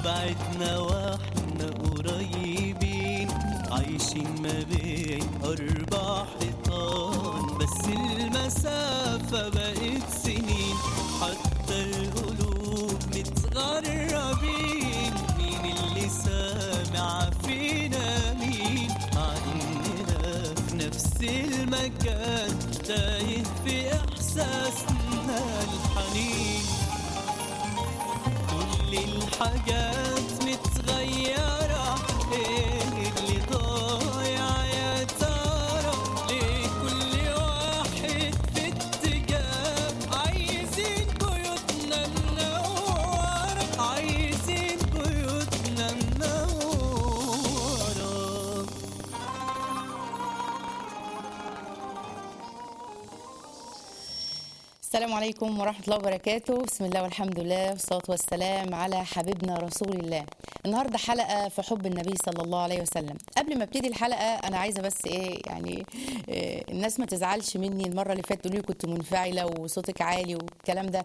بعدنا واحنا قريبين عايشين ما بين أربع حيطان بس المسافة بقت سنين حتى القلوب متغربين مين اللي سامع فينا مين مع إننا في نفس المكان تايه في إحساسنا الحنين كل الحاجات متغيرة ايه اللي ضايع يا ترى ليه كل واحد في اتجاه عايزين بيوتنا منورة عايزين بيوتنا منورة السلام عليكم ورحمة الله وبركاته بسم الله والحمد لله والصلاة والسلام على حبيبنا رسول الله النهاردة حلقة في حب النبي صلى الله عليه وسلم قبل ما ابتدي الحلقة أنا عايزة بس إيه يعني إيه الناس ما تزعلش مني المرة اللي فاتت تقولوا لي كنت منفعلة وصوتك عالي والكلام ده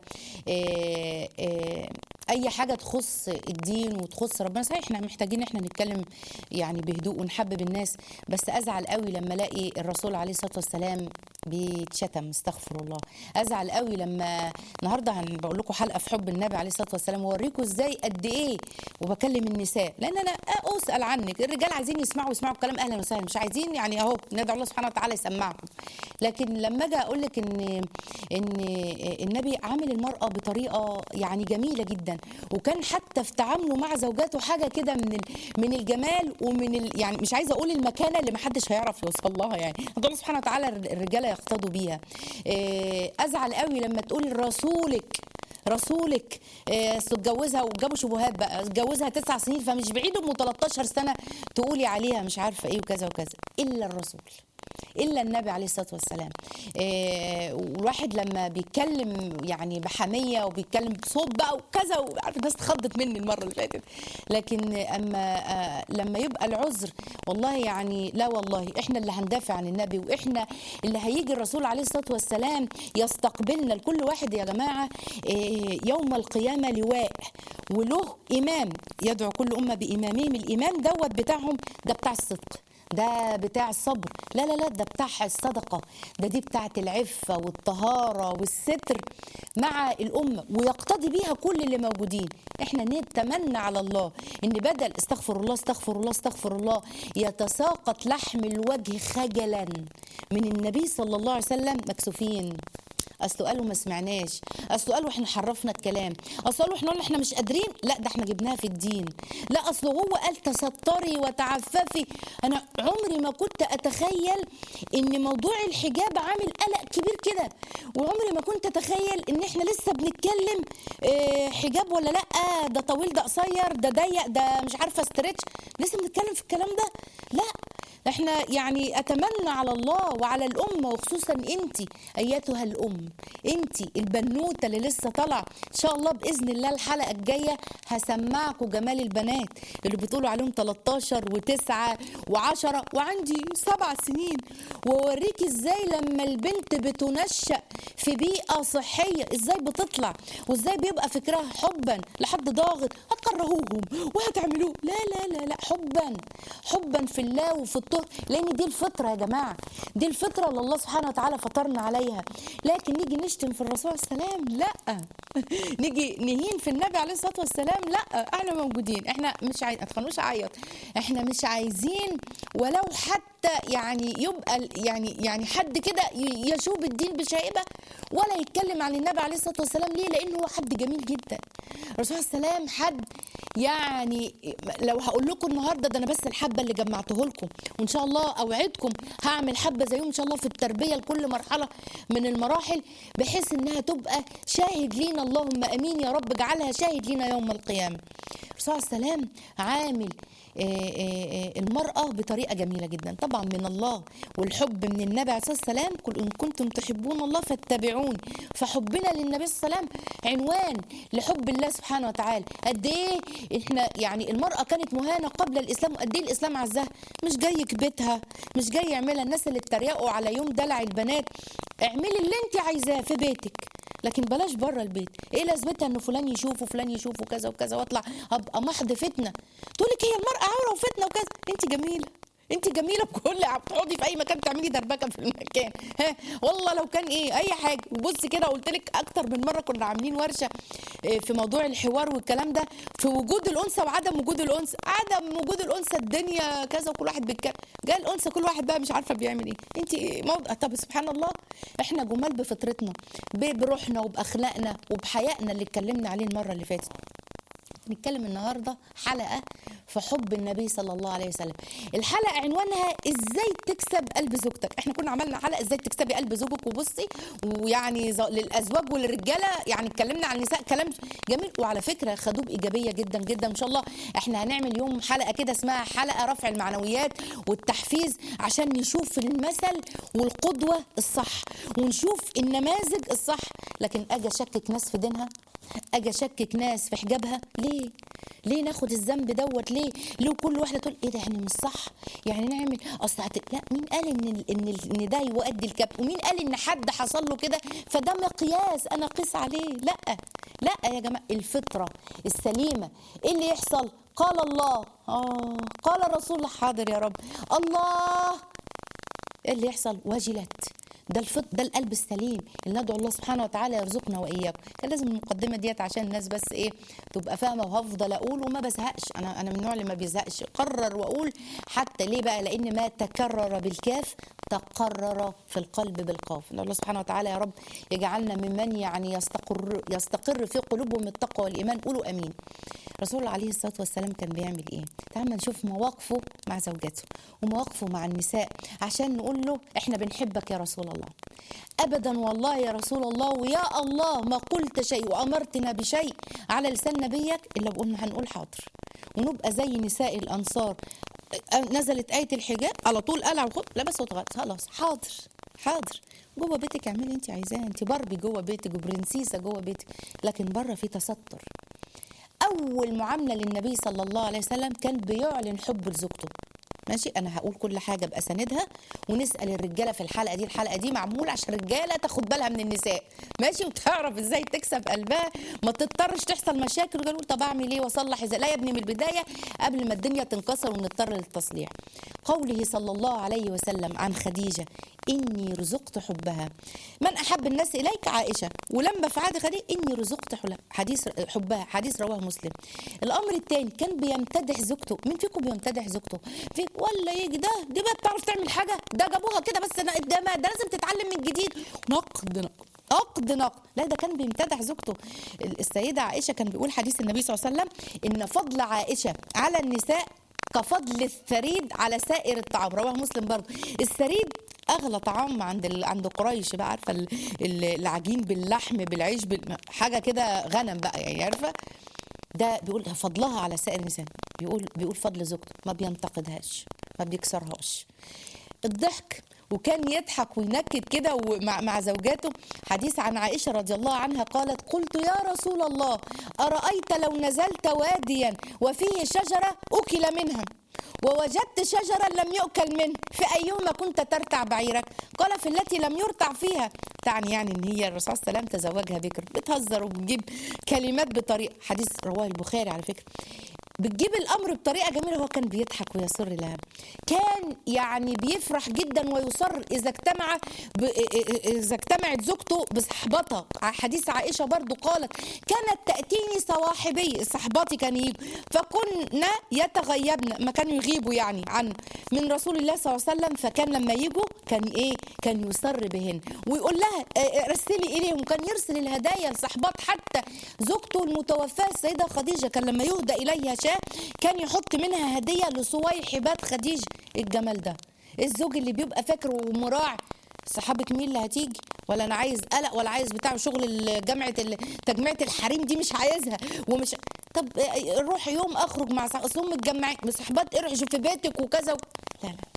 إيه إيه أي حاجة تخص الدين وتخص ربنا صحيح احنا محتاجين احنا نتكلم يعني بهدوء ونحبب الناس بس أزعل قوي لما ألاقي الرسول عليه الصلاة والسلام بيتشتم استغفر الله ازعل قوي لما النهارده هن- بقول لكم حلقه في حب النبي عليه الصلاه والسلام واوريكم ازاي قد ايه وبكلم النساء لان انا اسال عنك الرجال عايزين يسمعوا يسمعوا الكلام اهلا وسهلا مش عايزين يعني اهو ندعو الله سبحانه وتعالى يسمعكم لكن لما اجي اقول لك ان ان النبي عامل المراه بطريقه يعني جميله جدا وكان حتى في تعامله مع زوجاته حاجه كده من ال- من الجمال ومن ال يعني مش عايزه اقول المكانه اللي محدش هيعرف يوصل لها يعني الله سبحانه وتعالى الرجاله يقتضوا بيها إيه، ازعل قوي لما تقول رسولك رسولك إيه، أصل اتجوزها وجابوا شبهات بقى اتجوزها تسع سنين فمش بعيد ام 13 سنه تقولي عليها مش عارفه ايه وكذا وكذا الا الرسول الا النبي عليه الصلاه والسلام إيه والواحد لما بيتكلم يعني بحميه وبيتكلم بصوت بقى وكذا وعارف الناس اتخضت مني المره اللي فاتت لكن اما آه لما يبقى العذر والله يعني لا والله احنا اللي هندافع عن النبي واحنا اللي هيجي الرسول عليه الصلاه والسلام يستقبلنا لكل واحد يا جماعه إيه يوم القيامه لواء وله امام يدعو كل امه بامامهم الامام دوت بتاعهم ده بتاع الصدق ده بتاع الصبر لا لا لا ده بتاع الصدقة ده دي بتاعت العفة والطهارة والستر مع الأمة ويقتضي بيها كل اللي موجودين احنا نتمنى على الله ان بدل استغفر الله استغفر الله استغفر الله يتساقط لحم الوجه خجلا من النبي صلى الله عليه وسلم مكسوفين اصل قالوا ما سمعناش اصل قالوا احنا حرفنا الكلام اصل قالوا احنا قلنا احنا مش قادرين لا ده احنا جبناها في الدين لا اصل هو قال تستري وتعففي انا عمري ما كنت اتخيل ان موضوع الحجاب عامل قلق كبير كده وعمري ما كنت اتخيل ان احنا لسه بنتكلم اه حجاب ولا لا ده طويل ده قصير ده ضيق ده مش عارفه استرتش لسه بنتكلم في الكلام ده لا احنا يعني اتمنى على الله وعلى الامه وخصوصا انت ايتها الام انت البنوته اللي لسه طالعه ان شاء الله باذن الله الحلقه الجايه هسمعكم جمال البنات اللي بتقولوا عليهم 13 و9 و10 وعندي سبع سنين واوريكي ازاي لما البنت بتنشأ في بيئه صحيه ازاي بتطلع وازاي بيبقى فكرها حبا لحد ضاغط هتكرهوهم وهتعملوه لا لا لا لا حبا حبا في الله وفي الطهر لان دي الفطره يا جماعه دي الفطره اللي الله سبحانه وتعالى فطرنا عليها لكن نيجي نشتم في الرسول عليه السلام لا نيجي نهين في النبي عليه الصلاه والسلام لا احنا موجودين احنا مش عايز ما تخلونيش اعيط احنا مش عايزين ولو حتى يعني يبقى ال- يعني يعني حد كده ي- يشوب الدين بشائبه ولا يتكلم عن النبي عليه الصلاه والسلام ليه لانه هو حد جميل جدا الرسول عليه السلام حد يعني لو هقول لكم النهارده ده انا بس الحبه اللي جمعته لكم وان شاء الله اوعدكم هعمل حبه زيهم ان شاء الله في التربيه لكل مرحله من المراحل بحيث انها تبقى شاهد لينا اللهم امين يا رب اجعلها شاهد لينا يوم القيامه الرسول عليه السلام عامل آه، آه، آه، المرأة بطريقة جميلة جدا طبعا من الله والحب من النبي عليه الصلاة والسلام قل إن كنتم تحبون الله فاتبعون فحبنا للنبي صلى الله عليه وسلم عنوان لحب الله سبحانه وتعالى قد إيه إحنا يعني المرأة كانت مهانة قبل الإسلام وقد إيه الإسلام عزها مش جاي يكبتها مش جاي يعملها الناس اللي اتريقوا على يوم دلع البنات اعملي اللي انت عايزاه في بيتك لكن بلاش بره البيت ايه لازمتها ان فلان يشوف وفلان يشوف وكذا وكذا واطلع ابقى محض فتنه تقول لك هي المراه عوره وفتنه وكذا انت جميله انت جميله بكل بتقعدي في اي مكان تعملي دربكه في المكان ها والله لو كان ايه اي حاجه بص كده قلت لك اكتر من مره كنا عاملين ورشه اه، في موضوع الحوار والكلام ده في وجود الانثى وعدم وجود الانثى عدم وجود الانثى الدنيا كذا وكل واحد بيتكلم جاء الانثى كل واحد بقى مش عارفه بيعمل ايه انت موضع طب سبحان الله احنا جمال بفطرتنا ب- بروحنا وباخلاقنا وبحيائنا اللي اتكلمنا عليه المره اللي فاتت نتكلم النهارده حلقه في حب النبي صلى الله عليه وسلم الحلقه عنوانها ازاي تكسب قلب زوجتك احنا كنا عملنا حلقه ازاي تكسبي قلب زوجك وبصي ويعني ز- للازواج وللرجاله يعني اتكلمنا عن النساء كلام جميل وعلى فكره خدوه بايجابيه جدا جدا ان شاء الله احنا هنعمل يوم حلقه كده اسمها حلقه رفع المعنويات والتحفيز عشان نشوف المثل والقدوه الصح ونشوف النماذج الصح لكن اجي اشكك ناس في دينها اجي اشكك ناس في حجابها ليه ليه ناخد الذنب دوت ليه ليه كل واحده تقول ايه ده يعني مش صح يعني نعمل اصل هت- لا مين قال ان ال- ان ال- ان ده يؤدي الكبت ومين قال ان حد حصل له كده فده مقياس انا قيس عليه لا لا يا جماعه الفطره السليمه ايه اللي يحصل قال الله اه قال الرسول الله حاضر يا رب الله ايه اللي يحصل وجلت ده الفط ده القلب السليم اللي ندعو الله سبحانه وتعالى يرزقنا واياكم كان لازم المقدمه ديت عشان الناس بس ايه تبقى فاهمه وهفضل اقول وما بزهقش انا انا من النوع اللي ما بيزهقش قرر واقول حتى ليه بقى لان ما تكرر بالكاف تقرر في القلب بالقاف ندعو الله سبحانه وتعالى يا رب يجعلنا ممن يعني يستقر يستقر في قلوبهم التقوى والايمان قولوا امين رسول الله عليه الصلاه والسلام كان بيعمل ايه تعال نشوف مواقفه مع زوجاته ومواقفه مع النساء عشان نقول له احنا بنحبك يا رسول الله ابدا والله يا رسول الله ويا الله ما قلت شيء وامرتنا بشيء على لسان نبيك الا قلنا هنقول حاضر ونبقى زي نساء الانصار نزلت آية الحجاب على طول قلع وخد لبس واتغير خلاص حاضر حاضر جوه بيتك اعملي انت عايزاه انت باربي جوه بيتك وبرنسيسه جوه بيتك لكن بره في تستر اول معامله للنبي صلى الله عليه وسلم كان بيعلن حب لزوجته ماشي انا هقول كل حاجه باساندها ونسال الرجاله في الحلقه دي الحلقه دي معموله عشان الرجاله تاخد بالها من النساء ماشي وتعرف ازاي تكسب قلبها ما تضطرش تحصل مشاكل وتقول طب اعمل ايه واصلح ازاي لا يا ابني من البدايه قبل ما الدنيا تنكسر ونضطر للتصليح قوله صلى الله عليه وسلم عن خديجه اني رزقت حبها من احب الناس اليك عائشه ولما في عهد خديجه اني رزقت حل- حديث حبها حديث رواه مسلم الامر الثاني كان بيمتدح زوجته مين فيكم بيمتدح زوجته في ولا يجي ده دي بقى بتعرف تعمل حاجه ده جابوها كده بس انا ده ما ده لازم تتعلم من جديد نقد نقد نقد نقد لا ده كان بيمتدح زوجته السيده عائشه كان بيقول حديث النبي صلى الله عليه وسلم ان فضل عائشه على النساء كفضل الثريد على سائر الطعام رواه مسلم برضه الثريد اغلى طعام عند ال... عند قريش بقى عارفه ال... ال- العجين باللحم بالعيش بال... حاجه كده غنم بقى يعني عارفه ده بيقول فضلها على سائر النساء بيقول بيقول فضل زوجته ما بينتقدهاش ما بيكسرهاش الضحك وكان يضحك وينكد كده ومع مع زوجاته حديث عن عائشه رضي الله عنها قالت قلت يا رسول الله ارايت لو نزلت واديا وفيه شجره اكل منها ووجدت شجرا لم يؤكل منه في أيهما كنت ترتع بعيرك قال في التي لم يرتع فيها تعني يعني ان هي الرسول صلى الله عليه وسلم تزوجها بكر بتهزر وبتجيب كلمات بطريقه حديث رواه البخاري على فكره بتجيب الامر بطريقه جميله هو كان بيضحك ويسر لها كان يعني بيفرح جدا ويصر اذا اجتمع ب... اذا اجتمعت زوجته بصحبتها حديث عائشه برضو قالت كانت تاتيني صواحبي صحباتي كان يجوا فكنا يتغيبن ما كانوا يغيبوا يعني عن من رسول الله صلى الله عليه وسلم فكان لما يجوا كان ايه كان يسر بهن ويقول لها آه، رسلي اليهم كان يرسل الهدايا لصحبات حتى زوجته المتوفاه السيده خديجه كان لما يهدى اليها شاة كان يحط منها هديه لصويحبات خديجه الجمال ده الزوج اللي بيبقى فاكر ومراعي صحابك مين اللي هتيجي ولا انا عايز قلق ولا عايز بتاع شغل ال- جامعه ال- تجميعه الحريم دي مش عايزها ومش طب روح يوم اخرج مع صح... اصل هم متجمعين صحبات ارعشوا في بيتك وكذا و... لا لا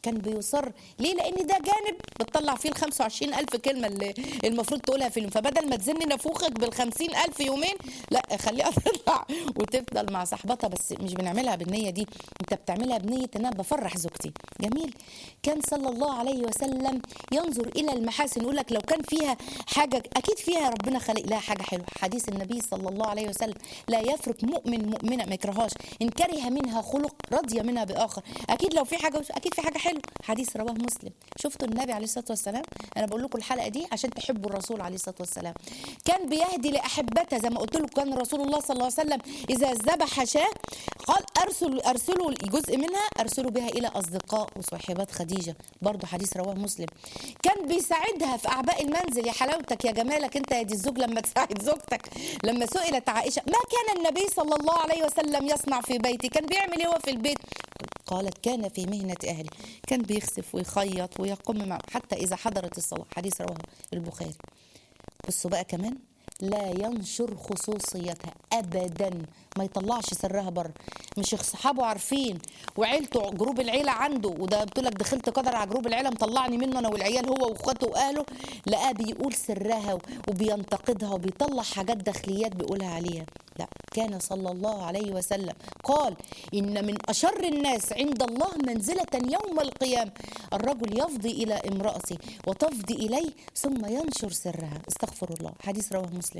كان بيصر ليه لان ده جانب بتطلع فيه ال 25000 كلمه اللي المفروض تقولها في اليوم فبدل ما تزن نافوخك بال 50000 يومين لا خليها تطلع وتفضل مع صاحبتها بس مش بنعملها بالنيه دي انت بتعملها بنيه ان انا بفرح زوجتي جميل كان صلى الله عليه وسلم ينظر الى المحاسن يقول لك لو كان فيها حاجه اكيد فيها ربنا خلق لها حاجه حلوه حديث النبي صلى الله عليه وسلم لا يفرق مؤمن مؤمنه ما يكرهاش ان كره منها خلق رضي منها باخر اكيد لو في حاجه اكيد في حاجه حلوه حديث رواه مسلم شفتوا النبي عليه الصلاه والسلام انا بقول لكم الحلقه دي عشان تحبوا الرسول عليه الصلاه والسلام كان بيهدي لاحبته زي ما قلت لكم كان رسول الله صلى الله عليه وسلم اذا ذبح شاه قال ارسل ارسلوا جزء منها ارسلوا بها الى اصدقاء وصاحبات خديجه برضه حديث رواه مسلم كان بيساعدها في اعباء المنزل يا حلاوتك يا جمالك انت يا دي الزوج لما تساعد زوجتك لما سئلت عائشه ما كان النبي صلى الله عليه وسلم يصنع في بيتي كان بيعمل ايه هو في البيت قالت كان في مهنة أهلي كان بيخسف ويخيط ويقوم مع حتى إذا حضرت الصلاة حديث رواه البخاري بصوا بقى كمان لا ينشر خصوصيتها ابدا ما يطلعش سرها بره مش اصحابه عارفين وعيلته جروب العيله عنده وده بتقول لك دخلت قدر على جروب العيله مطلعني منه انا والعيال هو واخواته واهله لقاه بيقول سرها وبينتقدها وبيطلع حاجات داخليات بيقولها عليها لا كان صلى الله عليه وسلم قال ان من اشر الناس عند الله منزله يوم القيامه الرجل يفضي الى امراته وتفضي اليه ثم ينشر سرها استغفر الله حديث رواه مسلم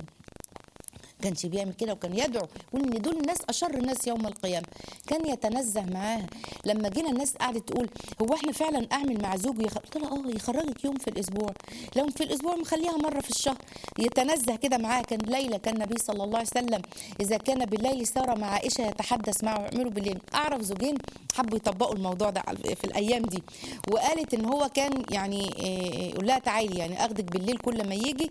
كانش بيعمل كده وكان يدعو يقول ان دول الناس اشر الناس يوم القيامه كان يتنزه معاها لما جينا الناس قعدت تقول هو احنا فعلا اعمل مع زوجي يخ... قلت لها اه يخرجك يوم في الاسبوع لو في الاسبوع مخليها مره في الشهر يتنزه كده معاها كان ليلى كان النبي صلى الله عليه وسلم اذا كان بالليل سار مع عائشه يتحدث معه ويعملوا بالليل اعرف زوجين حبوا يطبقوا الموضوع ده في الايام دي وقالت ان هو كان يعني يقول لها تعالي يعني اخدك بالليل كل ما يجي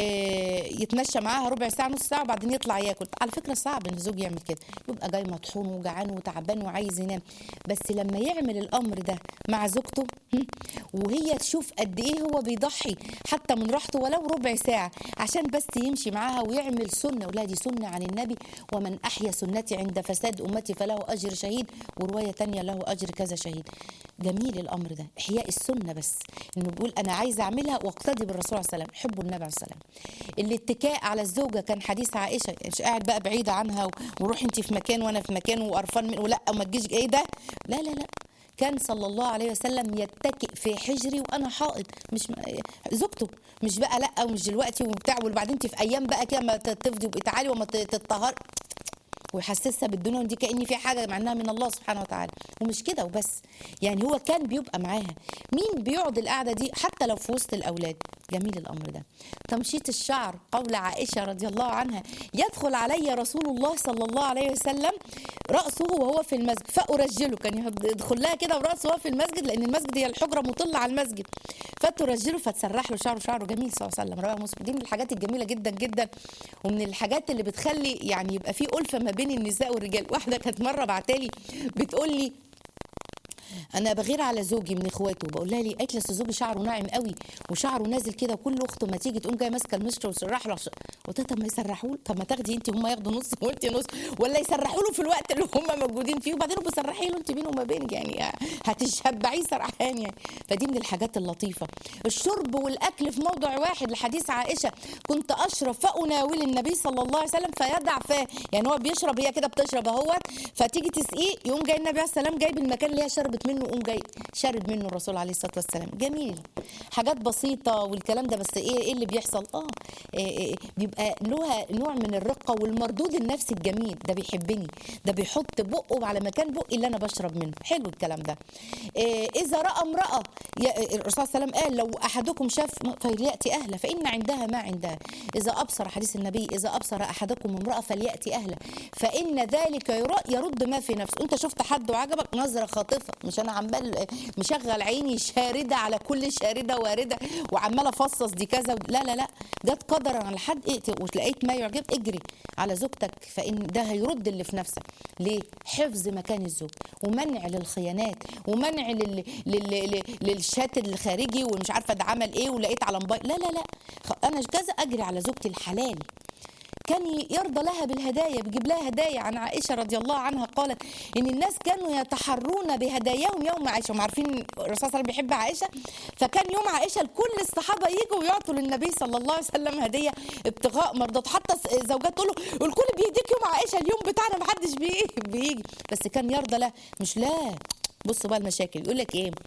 يتمشى معاها ربع ساعه نص ساعه وبعدين يطلع ياكل على فكره صعب ان الزوج يعمل كده يبقى جاي مطحون وجعان وتعبان وعايز ينام بس لما يعمل الامر ده مع زوجته وهي تشوف قد ايه هو بيضحي حتى من راحته ولو ربع ساعه عشان بس يمشي معاها ويعمل سنه ولا دي سنه عن النبي ومن احيا سنتي عند فساد امتي فله اجر شهيد وروايه تانية له اجر كذا شهيد جميل الامر ده احياء السنه بس انه بيقول انا عايز اعملها واقتدي بالرسول عليه السلام حبوا النبي عليه السلام الاتكاء على الزوجه كان حديث عائشه مش قاعد بقى بعيده عنها وروح انت في مكان وانا في مكان وقرفان من ولا وما تجيش ايه ده لا لا لا كان صلى الله عليه وسلم يتكئ في حجري وانا حائض مش م... زوجته مش بقى لا ومش دلوقتي وبتاع وبعدين انت في ايام بقى كده ما تفضي وبقي تعالي وما تتطهر ويحسسها بالدنيا ودي كان في حاجه مع انها من الله سبحانه وتعالى ومش كده وبس يعني هو كان بيبقى معاها مين بيقعد القعده دي حتى لو في وسط الاولاد جميل الامر ده تمشيط الشعر قول عائشه رضي الله عنها يدخل علي رسول الله صلى الله عليه وسلم راسه وهو في المسجد فارجله كان يدخل لها كده وراسه وهو في المسجد لان المسجد هي الحجره مطله على المسجد فترجله فتسرح له شعره شعره جميل صلى الله عليه وسلم رواه مسلم دي من الحاجات الجميله جدا جدا ومن الحاجات اللي بتخلي يعني يبقى في الفه ما بين النساء والرجال واحده كانت مره بعتالي بتقول لي انا بغير على زوجي من اخواته بقول لها ليه قالت لي زوجي شعره ناعم قوي وشعره نازل كده وكل اخته ما تيجي تقوم جايه ماسكه المشط وتسرح له قلت لها طب ما يسرحوا له طب ما تاخدي انت هم ياخدوا نص وانت نص ولا يسرحوا له في الوقت اللي هم موجودين فيه وبعدين بسرحي له انت بينه وما بينك يعني هتشبعيه سرحان يعني فدي من الحاجات اللطيفه الشرب والاكل في موضع واحد لحديث عائشه كنت اشرب فاناول النبي صلى الله عليه وسلم فيدع فاه يعني هو بيشرب هي كده بتشرب اهوت فتيجي تسقيه يقوم جاي النبي عليه السلام جايب المكان اللي هي شربت منه وقوم جاي شارب منه الرسول عليه الصلاه والسلام جميل حاجات بسيطه والكلام ده بس ايه ايه اللي بيحصل اه إيه إيه بيبقى لها نوع من الرقه والمردود النفسي الجميل ده بيحبني ده بيحط بقه على مكان بقي اللي انا بشرب منه حلو الكلام ده إيه اذا راى امراه الرسول صلى الله عليه وسلم قال لو احدكم شاف فلياتي اهله فان عندها ما عندها اذا ابصر حديث النبي اذا ابصر احدكم امراه فلياتي اهله فان ذلك يرد ما في نفسه انت شفت حد وعجبك نظره خاطفه مش انا عمال مشغل عيني شارده على كل شارده وارده وعمال افصص دي كذا لا لا لا جت قدرا على حد اقتل وتلاقيت ما يعجب اجري على زوجتك فان ده هيرد اللي في نفسك ليه حفظ مكان الزوج ومنع للخيانات ومنع لل... لل... للشات الخارجي ومش عارفه ده عمل ايه ولقيت على موبايل لا لا لا انا كذا اجري على زوجتي الحلال كان يرضى لها بالهدايا بيجيب لها هدايا عن عائشه رضي الله عنها قالت ان الناس كانوا يتحرون بهداياهم يوم عائشه هم عارفين الرسول صلى الله عليه وسلم بيحب عائشه فكان يوم عائشه كل الصحابه يجوا ويعطوا للنبي صلى الله عليه وسلم هديه ابتغاء مرضات حتى زوجات تقول له الكل بيهديك يوم عائشه اليوم بتاعنا ما حدش بيجي بس كان يرضى له مش لا بصوا بقى المشاكل يقول لك ايه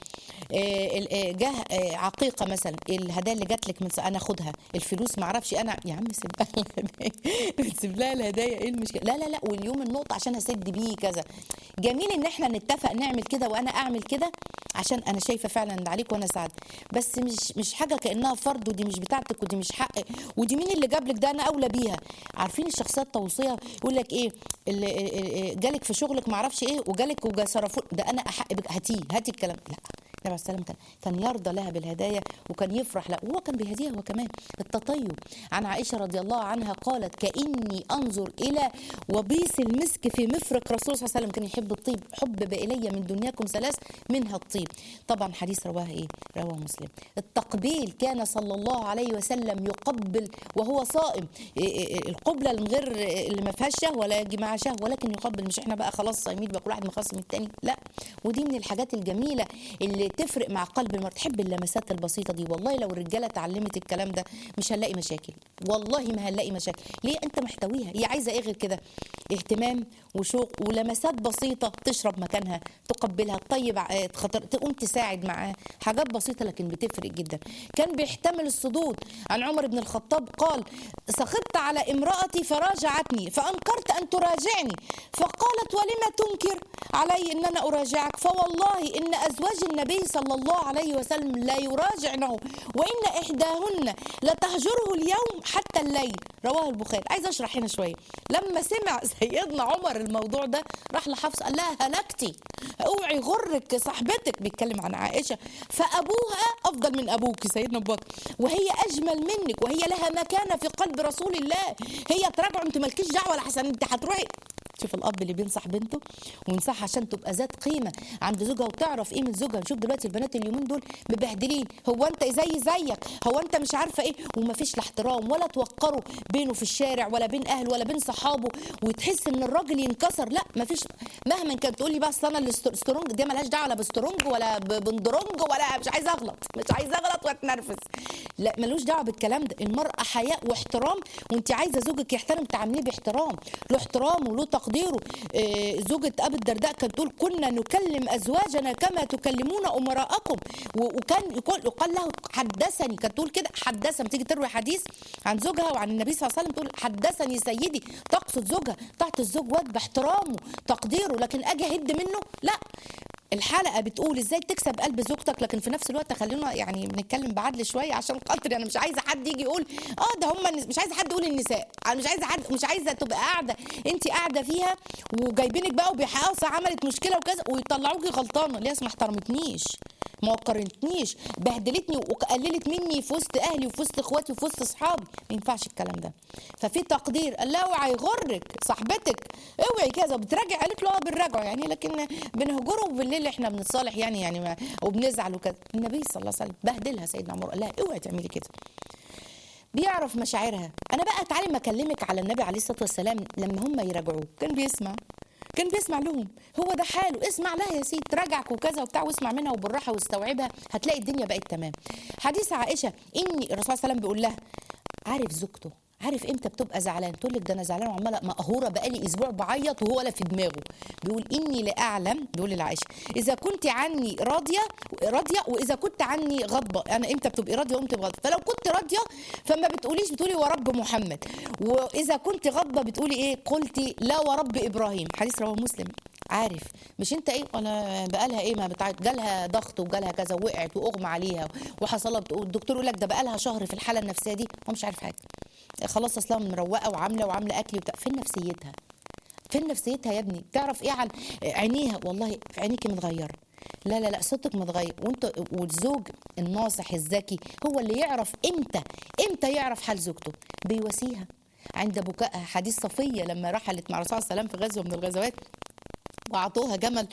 آه، آه، جه آه، عقيقه مثلا الهدايا اللي جات لك من انا اخدها الفلوس ما اعرفش انا يا عم سيب لها الهدايا سيب لها الهدايا ايه المشكله لا لا لا واليوم النقطه عشان اسد بيه كذا جميل ان احنا نتفق نعمل كده وانا اعمل كده عشان انا شايفه فعلا اللي عليك وانا سعد بس مش مش حاجه كانها فرض ودي مش بتاعتك ودي مش حق ودي مين اللي جاب لك ده انا اولى بيها عارفين الشخصيات التوصيه يقول لك ايه اللي جالك في شغلك ما اعرفش ايه وجالك وصرفوا ده انا احق بك هاتيه هاتي الكلام لا النبي عليه السلام كان كان يرضى لها بالهدايا وكان يفرح لها وهو كان بيهديها هو كمان التطيب عن عائشه رضي الله عنها قالت كاني انظر الى وبيس المسك في مفرق رسول صلى الله عليه وسلم كان يحب الطيب حبب الي من دنياكم ثلاث منها الطيب طبعا حديث رواه ايه رواه مسلم التقبيل كان صلى الله عليه وسلم يقبل وهو صائم القبله من غير اللي ما فيهاش شهوه ولا يجي معاها شهوه ولكن يقبل مش احنا بقى خلاص صايمين بقى كل واحد مخصم التاني لا ودي من الحاجات الجميله اللي تفرق مع قلب المرء تحب اللمسات البسيطه دي والله لو الرجاله اتعلمت الكلام ده مش هنلاقي مشاكل والله ما هنلاقي مشاكل ليه انت محتويها هي عايزه ايه غير كده اهتمام وشوق ولمسات بسيطه تشرب مكانها تقبلها تطيب خطر تقوم تساعد معاه حاجات بسيطه لكن بتفرق جدا كان بيحتمل الصدود عن عمر بن الخطاب قال سخطت على امرأتي فراجعتني فأنكرت أن تراجعني فقالت ولم تنكر علي أن أنا أراجعك فوالله إن أزواج النبي صلى الله عليه وسلم لا يراجعنه وإن إحداهن لتهجره اليوم حتى الليل رواه البخاري عايز أشرح هنا شوية لما سمع سيدنا عمر الموضوع ده راح لحفص قال لها هلكتي اوعي غرك صاحبتك بيتكلم عن عائشة فأبوها أفضل من أبوك سيدنا أبو بكر وهي أجمل منك وهي لها مكانة في قلب رسول الله هي تراجع انت مالكيش دعوة لحسن انت هتروحي شوف الاب اللي بينصح بنته وينصحها عشان تبقى ذات قيمه عند زوجها وتعرف قيمه زوجها شوف دلوقتي البنات اليومين دول مبهدلين هو انت زي زيك هو انت مش عارفه ايه ومفيش لا احترام ولا توقره بينه في الشارع ولا بين اهله ولا بين صحابه وتحس ان الراجل ينكسر لا مفيش مهما كانت تقول لي بقى اصل انا الاسترونج دي ملهاش دعوه لا بسترونج ولا بندرونج ولا مش عايزه اغلط مش عايزه اغلط واتنرفز لا ملوش دعوه بالكلام ده المراه حياء واحترام وانت عايزه زوجك يحترم تعامليه باحترام له احترام وله تقديره آه، زوجة أبي الدرداء كانت تقول كنا نكلم أزواجنا كما تكلمون أمراءكم وكان يقول يقال له حدثني كانت تقول كده حدثني تيجي تروي حديث عن زوجها وعن النبي صلى الله عليه وسلم تقول حدثني سيدي تقصد زوجها تعطي الزوج واد باحترامه تقديره لكن أجي أهد منه لا الحلقه بتقول ازاي تكسب قلب زوجتك لكن في نفس الوقت خلينا يعني بنتكلم بعدل شويه عشان خاطر انا مش عايزه حد يجي يقول اه ده هم مش عايزه حد يقول النساء انا مش عايزه حد مش عايزه تبقى قاعده انت قاعده فيها وجايبينك بقى وبيحققوا عملت مشكله وكذا ويطلعوكي غلطانه ليه ما احترمتنيش ما وقرنتنيش بهدلتني وقللت مني في وسط اهلي وفي وسط اخواتي وفي وسط اصحابي ما ينفعش الكلام ده ففي تقدير لا اوعى يغرك صاحبتك اوعي كذا بتراجع قالت له اه بنراجعه يعني لكن بنهجره بالليل احنا بنتصالح يعني يعني ما وبنزعل وكذا النبي صلى الله عليه وسلم بهدلها سيدنا عمر قال لها اوعي تعملي كده بيعرف مشاعرها انا بقى تعالي ما اكلمك على النبي عليه الصلاه والسلام لما هم يراجعوه كان بيسمع كان بيسمع لهم هو ده حاله اسمع لها يا سيدي تراجعك وكذا وبتاع واسمع منها وبالراحه واستوعبها هتلاقي الدنيا بقت تمام حديث عائشه اني الرسول صلى الله عليه وسلم بيقول لها عارف زوجته عارف امتى بتبقى زعلان تقول لك ده انا زعلان وعماله مقهوره بقالي اسبوع بعيط وهو ولا في دماغه بيقول اني لاعلم بيقول لعائشه اذا كنت عني راضيه راضيه واذا كنت عني غضبه انا امتى بتبقي راضيه وامتى بغضب فلو كنت راضيه فما بتقوليش بتقولي ورب محمد واذا كنت غضبه بتقولي ايه قلتي لا ورب ابراهيم حديث رواه مسلم عارف مش انت ايه انا بقالها ايه ما بتعيط جالها ضغط وجالها كذا وقعت واغمى عليها وحصل الدكتور يقول لك ده بقالها شهر في الحاله النفسيه دي هو مش عارف حاجه خلاص اصلا مروقه وعامله وعامله اكل وبتاع فين نفسيتها فين نفسيتها يا ابني تعرف ايه عن عينيها والله في عينيكي متغيره لا لا لا صوتك متغير وانت والزوج الناصح الذكي هو اللي يعرف امتى امتى يعرف حال زوجته بيواسيها عند بكائها حديث صفيه لما رحلت مع الرسول صلى الله عليه وسلم في غزوه من الغزوات واعطوها جمل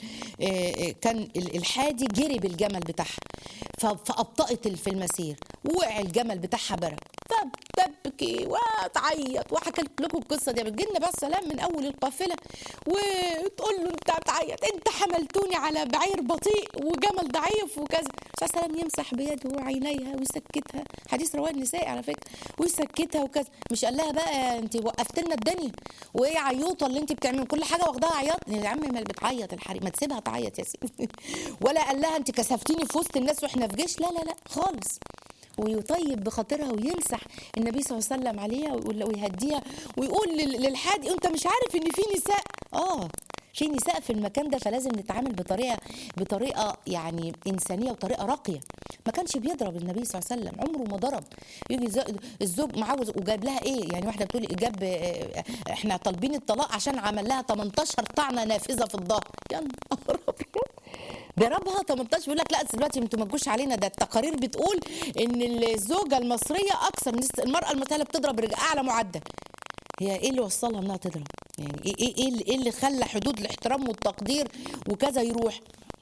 كان الحادي جري بالجمل بتاعها فابطأت في المسير وقع الجمل بتاعها برق فبكت وتبكي وتعيط وحكيت لكم القصه دي بتجي لنا بقى السلام من اول القافله وتقول له انت بتعيط انت حملتوني على بعير بطيء وجمل ضعيف وكذا صلى الله عليه وسلم يمسح بيده عينيها ويسكتها حديث رواه النساء على فكره ويسكتها وكذا مش قال لها بقى انت وقفت لنا الدنيا وايه عيوطه اللي انت بتعملي كل حاجه واخداها عياط يا عم ما بتعيط الحريم ما تسيبها تعيط يا سيدي ولا قال لها انت كسفتيني في وسط الناس واحنا في جيش لا لا لا خالص ويطيب بخاطرها ويمسح النبي صلى الله عليه وسلم عليها ويقول- ويهديها ويقول لل- للحادي انت مش عارف ان في نساء اه في نساء في المكان ده فلازم نتعامل بطريقه بطريقه يعني انسانيه وطريقه راقيه ما كانش بيضرب النبي صلى الله عليه وسلم عمره ما ضرب يجي ز- الزوج معوز وجاب لها ايه يعني واحده بتقول جاب آه، احنا طالبين الطلاق عشان عمل لها 18 طعنه نافذه في الظهر يا نهار أبيض. ضربها 18 بيقول لك لا دلوقتي انتوا ما تجوش علينا ده التقارير بتقول ان الزوجه المصريه اكثر نسبة- المراه المثاليه بتضرب رجال اعلى معدل هي ايه اللي وصلها انها تضرب يعني ايه ايه ايه اللي, إيه اللي خلى حدود الاحترام والتقدير وكذا يروح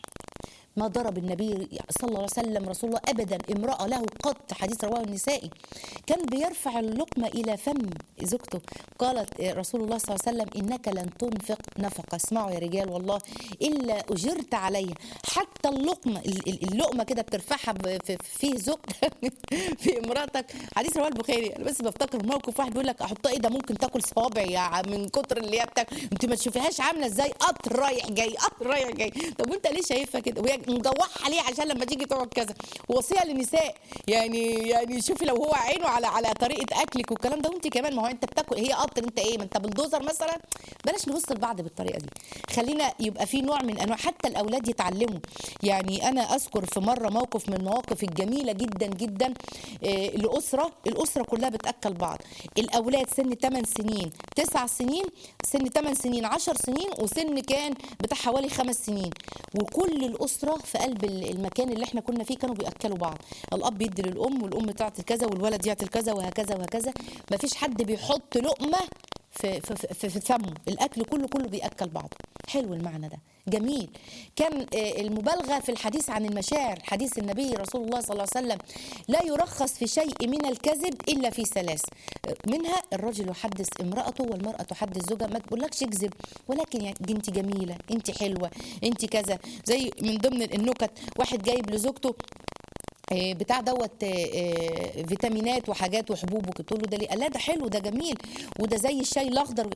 ما ضرب النبي صلى الله عليه وسلم رسول الله ابدا امراه له قط حديث رواه النسائي كان بيرفع اللقمه الى فم زوجته قالت رسول الله صلى الله عليه وسلم انك لن تنفق نفقه اسمعوا يا رجال والله الا اجرت عليها حتى اللقمه ال- ال- اللقمه كده بترفعها ب- في- فيه زوجتك في امراتك حديث رواه البخاري انا بس بفتكر موقف واحد بيقول لك احطها ايه ده ممكن تاكل صوابعي يا عم من كتر اللي هي بتاكل انت ما تشوفيهاش عامله ازاي قطر رايح جاي قطر رايح جاي طب وانت ليه شايفها كده وهي مجوحها ليه عشان لما تيجي تقعد كذا وصيه للنساء يعني يعني شوفي لو هو عينه على على طريقه اكلك والكلام ده وانت كمان ما هو انت بتاكل هي قطر انت ايه ما انت بلدوزر مثلا بلاش نبص لبعض بالطريقه دي خلينا يبقى في نوع من انواع حتى الاولاد يتعلموا يعني انا اذكر في مره موقف من المواقف الجميله جدا جدا آه، لاسره الاسره كلها بتاكل بعض الاولاد سن 8 سنين 9 سنين سن 8 سنين 10 سنين وسن كان بتاع حوالي خمس سنين وكل الاسره في قلب ال- المكان اللي احنا كنا فيه كانوا بياكلوا بعض الاب يدي للام والام تعطي كذا والولد يعطي كذا وهكذا وهكذا مفيش حد بيحط لقمه في في في, في فمه الاكل كله كله بياكل بعضه حلو المعنى ده جميل كان آه، المبالغه في الحديث عن المشاعر حديث النبي رسول الله صلى الله عليه وسلم لا يرخص في شيء من الكذب الا في ثلاث آه، منها الرجل يحدث امراته والمراه تحدث زوجها ما تقولكش اكذب ولكن يعني انت جميله انت حلوه انت كذا زي من ضمن النكت واحد جايب لزوجته آه، بتاع دوت آه، آه، فيتامينات وحاجات وحبوب وكده تقول له ده ليه؟ قال لا ده حلو ده جميل وده زي الشاي الاخضر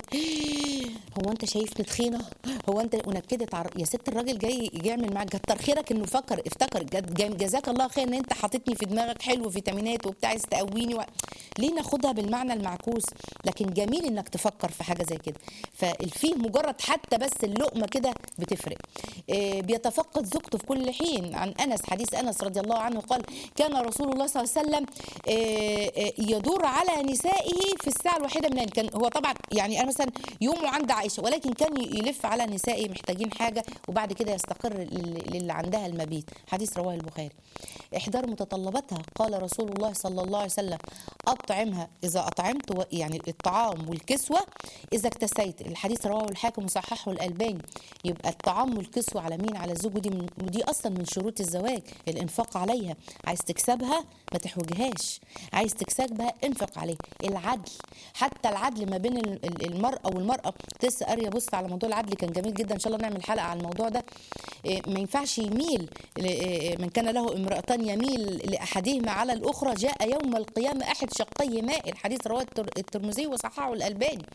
هو انت شايفني تخينه؟ هو انت ونكدت عر... يا ست الراجل جاي يعمل معاك كتر خيرك انه فكر افتكر جد- جا- جزاك الله خير ان انت حاططني في دماغك حلو فيتامينات وبتاع عايز تقويني و... ليه ناخدها بالمعنى المعكوس؟ لكن جميل انك تفكر في حاجه زي كده فالفيه مجرد حتى بس اللقمه كده بتفرق آه، بيتفقد زوجته في كل حين عن انس حديث انس رضي الله عنه قال كان رسول الله صلى الله عليه وسلم آه، آه، يدور على نسائه في الساعه الواحده من الليل كان هو طبعا يعني انا مثلا يومه عند عائشه ولكن كان يلف على نسائه محتاجين حاجه وبعد كده يستقر لل- للي عندها المبيت حديث رواه البخاري احضار متطلباتها قال رسول الله صلى الله عليه وسلم اطعمها اذا اطعمت و- يعني الطعام والكسوه اذا اكتسيت الحديث رواه الحاكم وصححه الالباني يبقى الطعام والكسوه على مين على الزوج ودي من ودي اصلا من شروط الزواج الانفاق عليها عايز تكسبها ما تحوجهاش عايز تكسبها انفق عليها العدل حتى العدل ما بين ال- ال- المراه والمراه لسه قاريه بص على موضوع العدل كان جميل جدا ان شاء الله نعمل حلقه على الموضوع ده إيه، ما ينفعش يميل ل- إيه، من كان له امرأتان يميل لأحدهما على الأخرى جاء يوم القيامة أحد شقي ماء الحديث رواه التر- الترمذي وصححه الألباني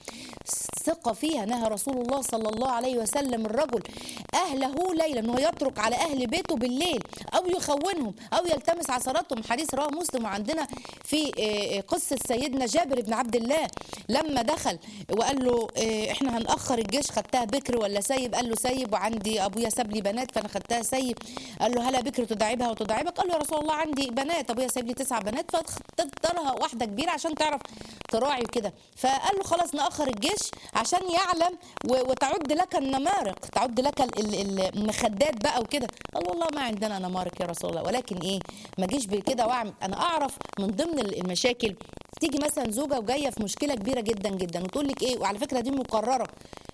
ثقة فيها نهى رسول الله صلى الله عليه وسلم الرجل أهله ليلا أنه يترك على أهل بيته بالليل أو يخونهم أو يلتمس عثراتهم حديث رواه مسلم وعندنا في آه، قصة سيدنا جابر بن عبد الله لما دخل وقال له آه، احنا هنأخر الجيش خدتها بكر ولا سيب قال له سيب وعندي ابويا ساب لي بنات فانا خدتها سيب قال له هلا بكر تداعبها وتداعبك قال له يا رسول الله عندي بنات ابويا سايب لي تسع بنات فاخترت لها واحده كبيره عشان تعرف تراعي كده فقال له خلاص نأخر الجيش عشان يعلم و- وتعد لك النمارق تعد لك ال- ال- المخدات بقى وكده قال والله ما عندنا نمارق يا رسول الله ولكن ايه ما جيش بكده واعمل انا اعرف من ضمن ال- المشاكل تيجي مثلا زوجه وجايه في مشكله كبيره جدا جدا وتقول لك ايه وعلى فكره دي مقرره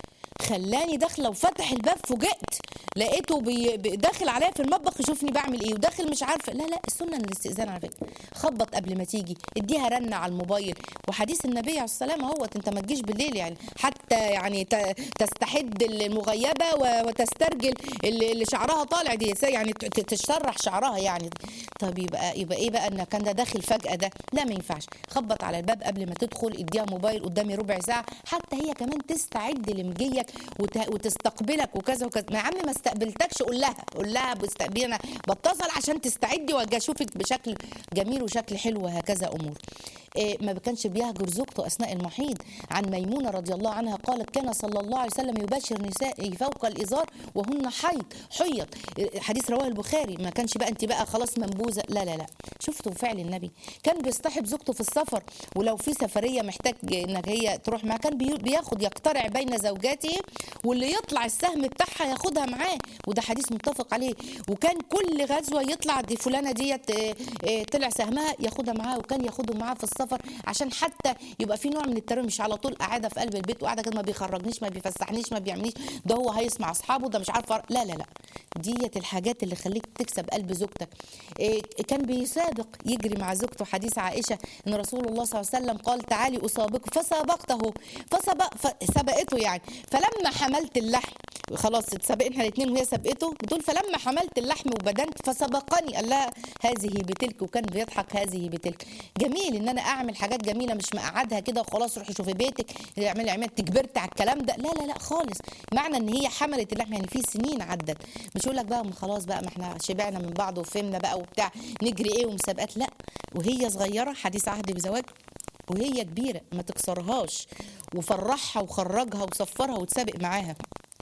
خلاني داخله وفتح الباب فوجئت لقيته بي... بي- داخل عليا في المطبخ يشوفني بعمل ايه وداخل مش عارفه لا لا السنه الاستئذان على فكره خبط قبل ما تيجي اديها رنه على الموبايل وحديث النبي عليه السلام اهوت انت ما تجيش بالليل يعني حتى يعني ت... تستحد المغيبه و... وتسترجل اللي اللي شعرها طالع دي يعني ت- ت- تشرح شعرها يعني طب يبقى يبقى ايه بقى ان كان ده داخل فجاه ده لا ما ينفعش خبط على الباب قبل ما تدخل اديها موبايل قدامي ربع ساعه حتى هي كمان تستعد لمجيك وت... وتستقبلك وكذا وكذا ما يا عم ما استقبلتكش قول لها قول لها بستقبلي انا بتصل عشان تستعدي واجي اشوفك بشكل جميل وشكل حلو وهكذا امور إيه ما كانش بيهجر زوجته اثناء المحيض عن ميمونه رضي الله عنها قالت كان صلى الله عليه وسلم يباشر نسائه فوق الازار وهن حيض حيض إيه، حديث رواه البخاري ما كانش بقى انت بقى خلاص منبوذه لا لا لا شفتوا فعل النبي كان بيصطحب زوجته في السفر ولو في سفريه محتاج انك هي تروح معاه كان بي- بياخد يقترع بين زوجاته واللي يطلع السهم بتاعها ياخدها معاه وده حديث متفق عليه وكان كل غزوه يطلع دي فلانه ديت آه، آه، طلع سهمها ياخدها معاه وكان ياخدهم معاه في السفر عشان حتى يبقى في نوع من التربيه مش على طول قاعده في قلب البيت وقاعده كده ما بيخرجنيش ما بيفسحنيش ما بيعملنيش ده هو هيسمع اصحابه ده مش عارفه لا لا لا ديت الحاجات اللي خليك تكسب قلب زوجتك إيه، كان بيسابق يجري مع زوجته حديث عائشه ان رسول الله صلى الله عليه وسلم قال تعالي اسابقك فسابقته فسبق فسبقته يعني فلما حملت اللحم خلاص اتسابقنا الاثنين وهي سبقته بتقول فلما حملت اللحم وبدنت فسبقني قال لها هذه بتلك وكان بيضحك هذه بتلك جميل ان انا اعمل حاجات جميله مش مقعدها كده وخلاص روحي شوفي بيتك اعملي اعملي تجبرت على الكلام ده لا لا لا خالص معنى ان هي حملت اللحم يعني في سنين عدت مش يقول لك بقى ما خلاص بقى ما احنا شبعنا من بعض وفهمنا بقى وبتاع نجري ايه ومسابقات لا وهي صغيره حديث عهد بزواج وهي كبيره ما تكسرهاش وفرحها وخرجها وصفرها وتسابق معاها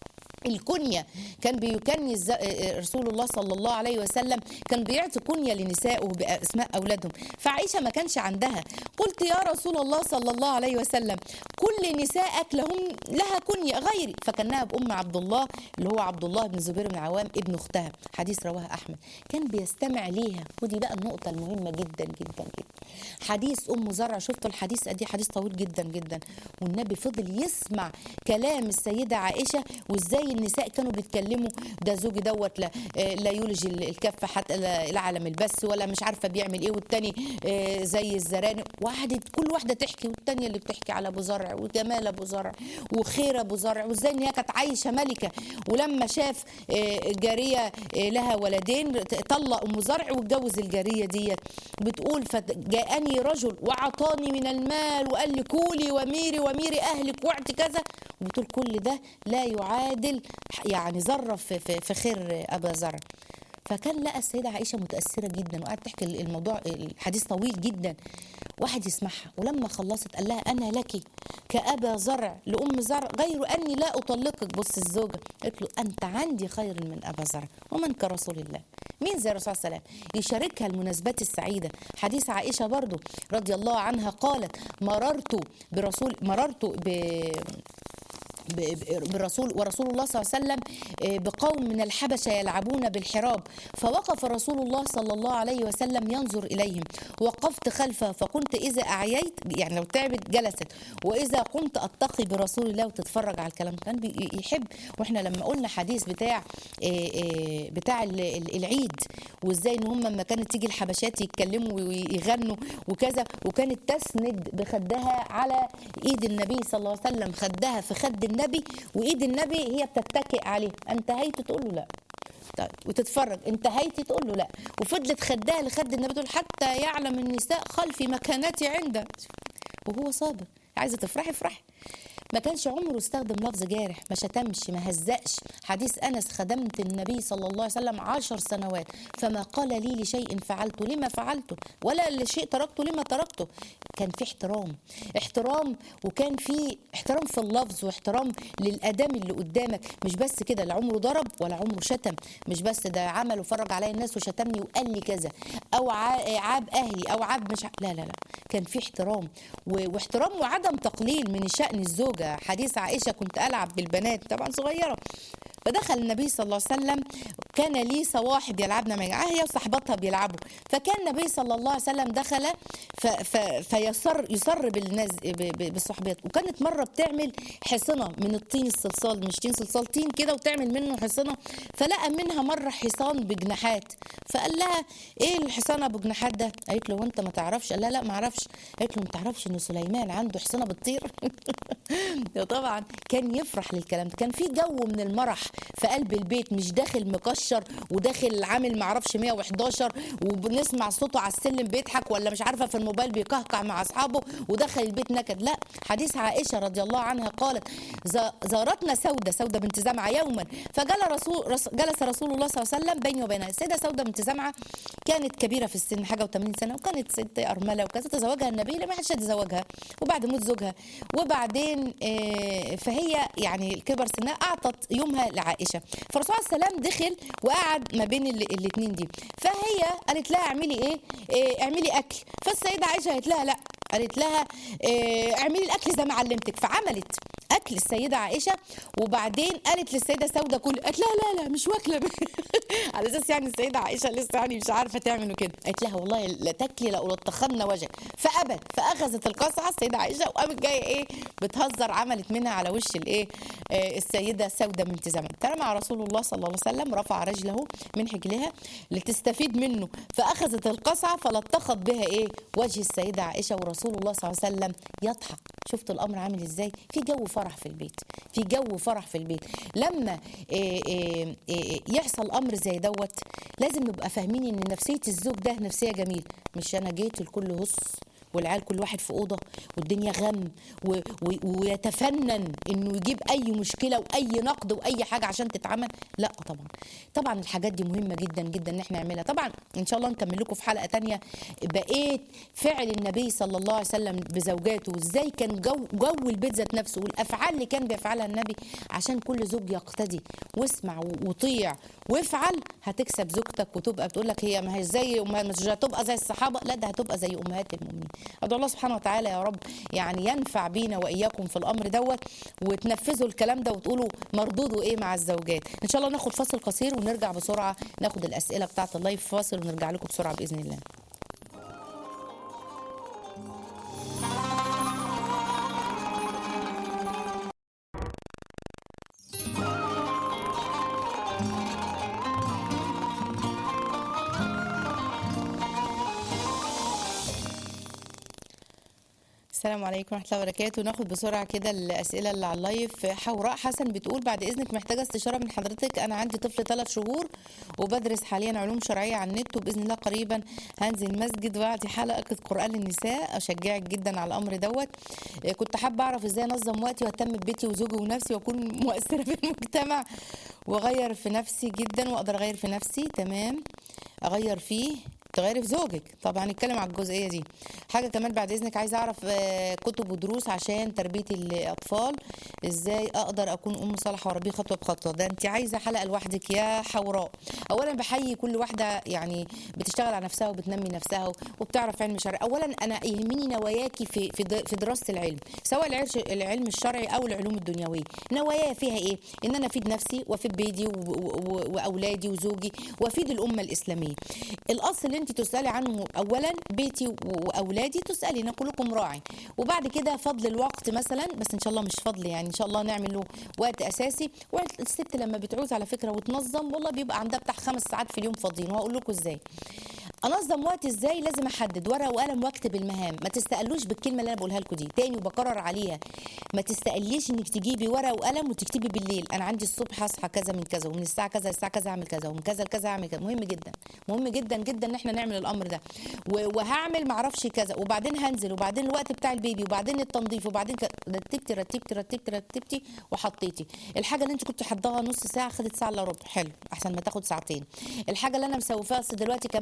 الكنية كان بيكني الز- رسول الله صلى الله عليه وسلم كان بيعطي كنية لنسائه بأسماء أولادهم فعائشة ما كانش عندها قلت يا رسول الله صلى الله عليه وسلم كل نسائك لهم لها كنية غيري فكنها بأم عبد الله اللي هو عبد الله بن زبير بن عوام ابن أختها حديث رواه أحمد كان بيستمع ليها ودي بقى النقطة المهمة جدا جدا جدا حديث أم زرع شفتوا الحديث دي حديث طويل جدا جدا والنبي فضل يسمع كلام السيدة عائشة وازاي النساء كانوا بيتكلموا ده زوجي دوت لا, آه، لا يلجي الكف حتى لا- العالم البث ولا مش عارفه بيعمل ايه والتاني آه، زي الزرانق وقعدت كل واحده تحكي والتانيه اللي بتحكي على ابو زرع وجمال ابو زرع وخير ابو زرع وازاي ان هي كانت عايشه ملكه ولما شاف آه، جاريه آه، لها ولدين طلق ام زرع واتجوز الجاريه ديت بتقول فجاءني رجل وعطاني من المال وقال لي كولي وميري وميري اهلك واعطي كذا وبتقول كل ده لا يعادل يعني ذره في في في خير ابا زرع فكان لقى السيده عائشه متاثره جدا وقعدت تحكي الموضوع الحديث طويل جدا واحد يسمعها ولما خلصت قال لها انا لك كابا زرع لام زرع غير اني لا اطلقك بص الزوجه قالت له انت عندي خير من ابا زرع ومن كرسول الله مين زي الرسول صلى الله عليه وسلم يشاركها المناسبات السعيده حديث عائشه برضو رضي الله عنها قالت مررت برسول مررت ب ب- ب- بالرسول ورسول الله صلى الله عليه وسلم آه، بقوم من الحبشه يلعبون بالحراب فوقف رسول الله صلى الله عليه وسلم ينظر اليهم وقفت خلفه فكنت اذا اعييت يعني لو تعبت جلست واذا قمت اتقي برسول الله وتتفرج على الكلام كان بي- يحب واحنا لما قلنا حديث بتاع آه، آه، بتاع ال- ال- العيد وازاي ان هم لما كانت تيجي الحبشات يتكلموا ويغنوا وكذا وكانت تسند بخدها على ايد النبي صلى الله عليه وسلم خدها في خد النبي وايد النبي هي بتتكئ عليه انتهيت تقول له لا طيب وتتفرج انتهيتي تقول له لا وفضلت خدها لخد النبي تقول حتى يعلم النساء خلفي مكانتي عنده وهو صابر عايزه تفرحي افرحي ما كانش عمره استخدم لفظ جارح ما شتمش ما هزقش حديث انس خدمت النبي صلى الله عليه وسلم عشر سنوات فما قال لي لشيء فعلته لما فعلته ولا لشيء تركته لما تركته كان في احترام احترام وكان في احترام في اللفظ واحترام للادام اللي قدامك مش بس كده لا عمره ضرب ولا عمره شتم مش بس ده عمل وفرج عليا الناس وشتمني وقال لي كذا او ع- عاب اهلي او عاب مش ع- لا لا لا كان في احترام و- واحترام وعدم تقليل من شأن الزوجة حديث عائشة كنت ألعب بالبنات طبعا صغيرة فدخل النبي صلى الله عليه وسلم كان لي صواحب يلعبن معي آه هي وصاحباتها بيلعبوا فكان النبي صلى الله عليه وسلم دخل ف ف فيسر يسر بالناس ب- ب- بالصحبات وكانت مره بتعمل حصنه من الطين الصلصال مش طين صلصال طين كده وتعمل منه حصنه فلقى منها مره حصان بجناحات فقال لها ايه الحصان ابو جناحات ده قالت له وانت ما تعرفش قال لها لا ما اعرفش قالت له ما تعرفش ان سليمان عنده حصانه بتطير طبعا كان يفرح للكلام ده كان في جو من المرح في قلب البيت مش داخل مكشر وداخل عامل معرفش 111 وبنسمع صوته على السلم بيضحك ولا مش عارفه في الموبايل بيكهكع مع اصحابه ودخل البيت نكد لا حديث عائشه رضي الله عنها قالت ز- زارتنا سوده سوده بنت زمعه يوما فجل رسول رس جلس رسول الله صلى الله عليه وسلم بيني وبينها السيده سوده بنت زمعه كانت كبيره في السن حاجه و80 سنه وكانت ست ارمله وكذا تزوجها النبي لما حدش يتزوجها وبعد موت زوجها وبعدين آه، فهي يعني الكبر سنها اعطت يومها لعائشه فالرسول عليه السلام دخل وقعد ما بين الاثنين دي فهي قالت لها اعملي ايه آه، اعملي اكل فالسيده عائشه قالت لها لا قالت لها آه، اعملي الاكل زي ما علمتك فعملت اكل السيده عائشه وبعدين قالت للسيده سوده كل قالت لها لا لا مش واكله على اساس يعني السيده عائشه لسه يعني مش عارفه تعمل كده قالت لها والله لا تاكلي لألطخن وجهك فابت فاخذت القصعه السيده عائشه وقامت جايه ايه بتهزر عملت منها على وش الايه آه، السيده سوده بنت زمن ترمى رسول الله صلى الله عليه وسلم رفع رجله من حجلها لتستفيد منه فاخذت القصعه فلطخت بها ايه وجه السيده عائشه ورسول الله صلى الله عليه وسلم يضحك شفتوا الامر عامل ازاي في جو فرح في البيت في جو فرح في البيت لما إيه إيه إيه يحصل امر زي دوت لازم نبقى فاهمين ان نفسيه الزوج ده نفسيه جميله مش انا جيت الكل هص والعيال كل واحد في اوضه والدنيا غم و... و... ويتفنن انه يجيب اي مشكله واي نقد واي حاجه عشان تتعمل لا طبعا طبعا الحاجات دي مهمه جدا جدا ان احنا نعملها طبعا ان شاء الله نكمل لكم في حلقه تانية بقيت فعل النبي صلى الله عليه وسلم بزوجاته وازاي كان جو جو البيت ذات نفسه والافعال اللي كان بيفعلها النبي عشان كل زوج يقتدي واسمع وطيع وافعل هتكسب زوجتك وتبقى بتقول لك هي ما هي زي أمها- مش هتبقى زي الصحابه لا ده هتبقى زي امهات المؤمنين ادعو الله سبحانه وتعالى يا رب يعني ينفع بينا واياكم في الامر دوت وتنفذوا الكلام ده وتقولوا مردوده ايه مع الزوجات ان شاء الله ناخد فاصل قصير ونرجع بسرعه ناخد الاسئله بتاعه اللايف فاصل ونرجع لكم بسرعه باذن الله السلام عليكم ورحمه الله وبركاته ناخد بسرعه كده الاسئله اللي على اللايف حوراء حسن بتقول بعد اذنك محتاجه استشاره من حضرتك انا عندي طفل ثلاث شهور وبدرس حاليا علوم شرعيه على النت وباذن الله قريبا هنزل مسجد واعطي حلقه قران للنساء اشجعك جدا على الامر دوت كنت حابه اعرف ازاي انظم وقتي واهتم ببيتي وزوجي ونفسي واكون مؤثره في المجتمع واغير في نفسي جدا واقدر اغير في نفسي تمام اغير فيه تغيري في زوجك طبعا هنتكلم على الجزئيه دي حاجه كمان بعد اذنك عايزه اعرف آه، كتب ودروس عشان تربيه الاطفال ازاي اقدر اكون ام صالحه واربيه خطوه بخطوه ده انت عايزه حلقه لوحدك يا حوراء اولا بحيي كل واحده يعني بتشتغل على نفسها وبتنمي نفسها وبتعرف علم شرعي اولا انا يهمني نواياكي في في د- في دراسه العلم سواء العرش- العلم الشرعي او العلوم الدنيويه نوايا فيها ايه ان انا افيد نفسي وافيد بيتي و- و- و- واولادي وزوجي وافيد الامه الاسلاميه الاصل اللي انت تسالي عنه اولا بيتي و- واولادي تسالي انا كلكم راعي وبعد كده فضل الوقت مثلا بس ان شاء الله مش فضل يعني ان شاء الله نعمل له وقت اساسي والست لما بتعوز على فكره وتنظم والله بيبقى عندها بتاع خمس ساعات في اليوم فاضيين وهقول لكم ازاي انظم وقتي ازاي لازم احدد ورقه وقلم واكتب المهام ما تستقلوش بالكلمه اللي انا بقولها لكم دي تاني وبكرر عليها ما تستقليش انك تجيبي ورقه وقلم وتكتبي بالليل انا عندي الصبح اصحى كذا من كذا ومن الساعه كذا للساعه كذا اعمل كذا ومن كذا لكذا اعمل كذا مهم جدا مهم جدا جدا ان احنا نعمل الامر ده و- وهعمل معرفش كذا وبعدين هنزل وبعدين الوقت بتاع البيبي وبعدين التنظيف وبعدين ك- رتبتي رتبتي رتبتي رتبتي وحطيتي الحاجه اللي انت كنت حضاها نص ساعه خدت ساعه الا ربع حلو احسن ما تاخد ساعتين الحاجه اللي انا مسوفاها اصل دلوقتي كمان شويه اصلا مش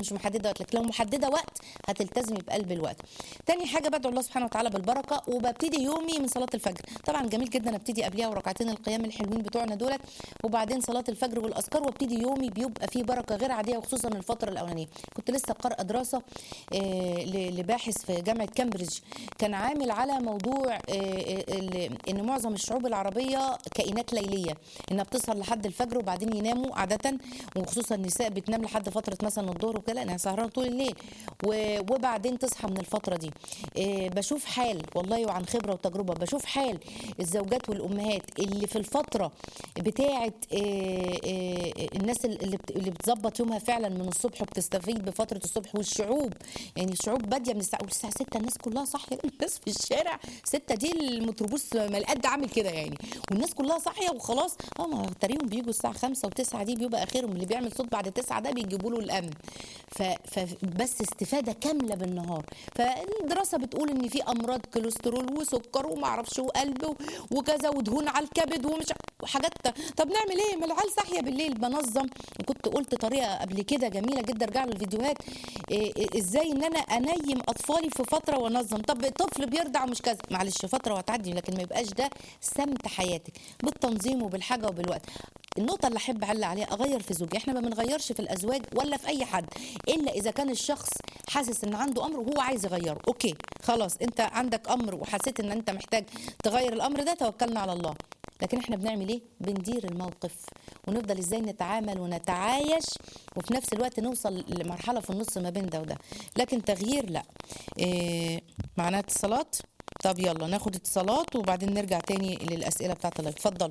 مش محدده وقت لكن لو محدده وقت هتلتزمي بقلب الوقت تاني حاجه بدعو الله سبحانه وتعالى بالبركه وببتدي يومي من صلاه الفجر طبعا جميل جدا ابتدي قبلها وركعتين القيام الحلوين بتوعنا دولت وبعدين صلاه الفجر والاذكار وابتدي يومي بيبقى فيه بركه غير عاديه وخصوصا الفتره الاولانيه كنت لسه قارئه دراسه آه، ل- لباحث في جامعه كامبريدج كان عامل على موضوع آه، آه، ال- ان معظم الشعوب العربيه كائنات ليليه انها بتسهر لحد الفجر وبعدين يناموا عاده وخصوصا النساء بتنام لحد فتره مثلا الظهر وكده لانها سهرانه طول الليل و- وبعدين تصحى من الفتره دي آه، بشوف حال والله وعن خبره وتجربه بشوف حال الزوجات والامهات اللي في الفتره بتاعه آه، آه، الناس اللي بت- اللي بتظبط يومها فعلا من الصبح وبتستفيد بفتره الصبح والشعوب يعني الشعوب باديه من الساعه الساعه 6 الناس كلها صاحيه الناس في الشارع 6 دي المتروبوس ما القد عامل كده يعني والناس كلها صاحيه وخلاص اه ما تقريبا بيجوا الساعه 5 و9 دي بيبقى اخرهم اللي بيعمل صوت بعد 9 ده بيجيبوا له الامن ف... فبس استفاده كامله بالنهار فالدراسه بتقول ان في امراض كوليسترول وسكر وما اعرفش وقلب و- وكذا ودهون على الكبد ومش وحاجات طب نعمل ايه ما العيال صاحيه بالليل بنظم وكنت قلت طريقه قبل كده جميله جدا ارجع له الفيديوهات إيه إيه ازاي ان انا انيم اطفالي في فتره وانظم طب الطفل بيرضع ومش كذا معلش فتره وهتعدي لكن ما يبقاش ده سمت حياتك بالتنظيم وبالحاجه وبالوقت النقطة اللي أحب أعلق عليها أغير في زوجي، إحنا ما بنغيرش في الأزواج ولا في أي حد، إلا إذا كان الشخص حاسس إن عنده أمر وهو عايز يغيره، أوكي خلاص أنت عندك أمر وحسيت إن أنت محتاج تغير الأمر ده توكلنا على الله، لكن إحنا بنعمل إيه؟ بندير الموقف ونفضل إزاي نتعامل ونتعايش وفي نفس الوقت نوصل لمرحلة في النص ما بين ده وده، لكن تغيير لا. إيه معانا اتصالات؟ طب يلا ناخد اتصالات وبعدين نرجع تاني للأسئلة بتاعت الله، اتفضل.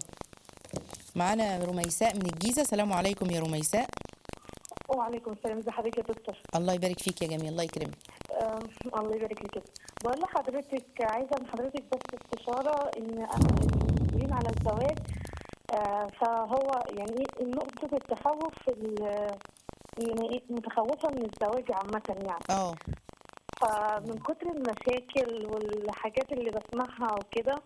معانا رميساء من الجيزه السلام عليكم يا رميساء وعليكم السلام ازي حضرتك يا دكتور الله يبارك فيك يا جميل الله يكرمك آه الله يبارك لك بقول لحضرتك عايزه من حضرتك بس استشاره ان انا المسؤولين على الزواج آه فهو يعني إيه نقطه التخوف في ال- يعني إيه متخوفه من الزواج عامه يعني اه فمن كتر المشاكل والحاجات اللي بسمعها وكده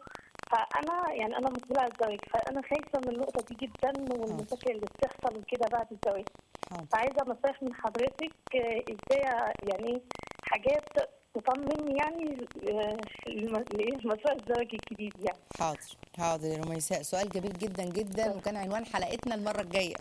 فانا يعني انا مسؤوله عن الزواج فانا خايفه من النقطه دي جدا والمشاكل اللي بتحصل وكده بعد الزواج حاضر فعايزه نصايح من حضرتك آه، ازاي يعني حاجات تطمن يعني آه، الم- لمشروع الزواج الجديد يعني حاضر حاضر يا رميساء سؤال جميل جدا جدا وكان عنوان حلقتنا المره الجايه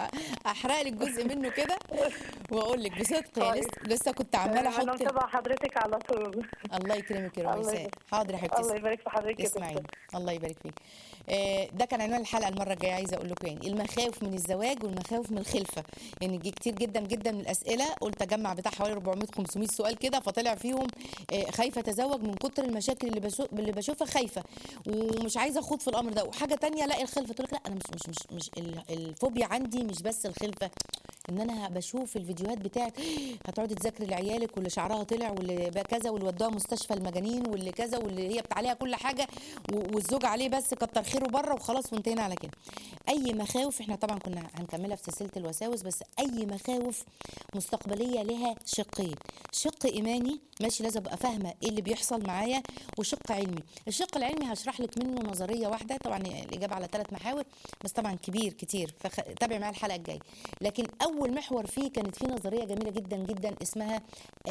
احرق لك جزء منه كده واقول لك بصدق يا طيب. لسه لسه كنت عماله انا احط متابعه حضرتك على طول الله يكرمك يا الله رميساء يبارك. حاضر يا حبيبتي الله يبارك في حضرتك يا اسمعيني دكتور الله يبارك فيك آه، ده كان عنوان الحلقه المره الجايه عايزه اقول لكم يعني المخاوف من الزواج والمخاوف من الخلفه يعني جه كتير جدا جدا من الاسئله قلت اجمع بتاع حوالي 400 500 سؤال كده فطلع فيهم آه، خايفه اتزوج من كتر المشاكل اللي بشوف اللي بشوفها خايفه ومش عايزه اخوض في الامر ده وحاجه تانية لا الخلفه تقول لك لا انا مش مش مش, مش ال- الفوبيا عندي مش بس الخلفه ان انا بشوف الفيديوهات بتاعت هتقعدي تذاكري لعيالك واللي شعرها طلع واللي بقى كذا واللي ودوها مستشفى المجانين واللي كذا واللي هي بتاع عليها كل حاجه و- والزوج عليه بس كتر خيره بره وخلاص وانتهينا على كده اي مخاوف احنا طبعا كنا هنكملها في سلسله الوساوس بس اي مخاوف مستقبليه لها شقين شق ايماني ماشي لازم ابقى فاهمه ايه اللي بيحصل معايا وشق علمي الشق العلمي هشرح لك منه نظريه واحده طبعا الاجابه على ثلاث محاور بس طبعا كبير كتير فتابع معايا الحلقه الجايه لكن اول محور فيه كانت فيه نظريه جميله جدا جدا اسمها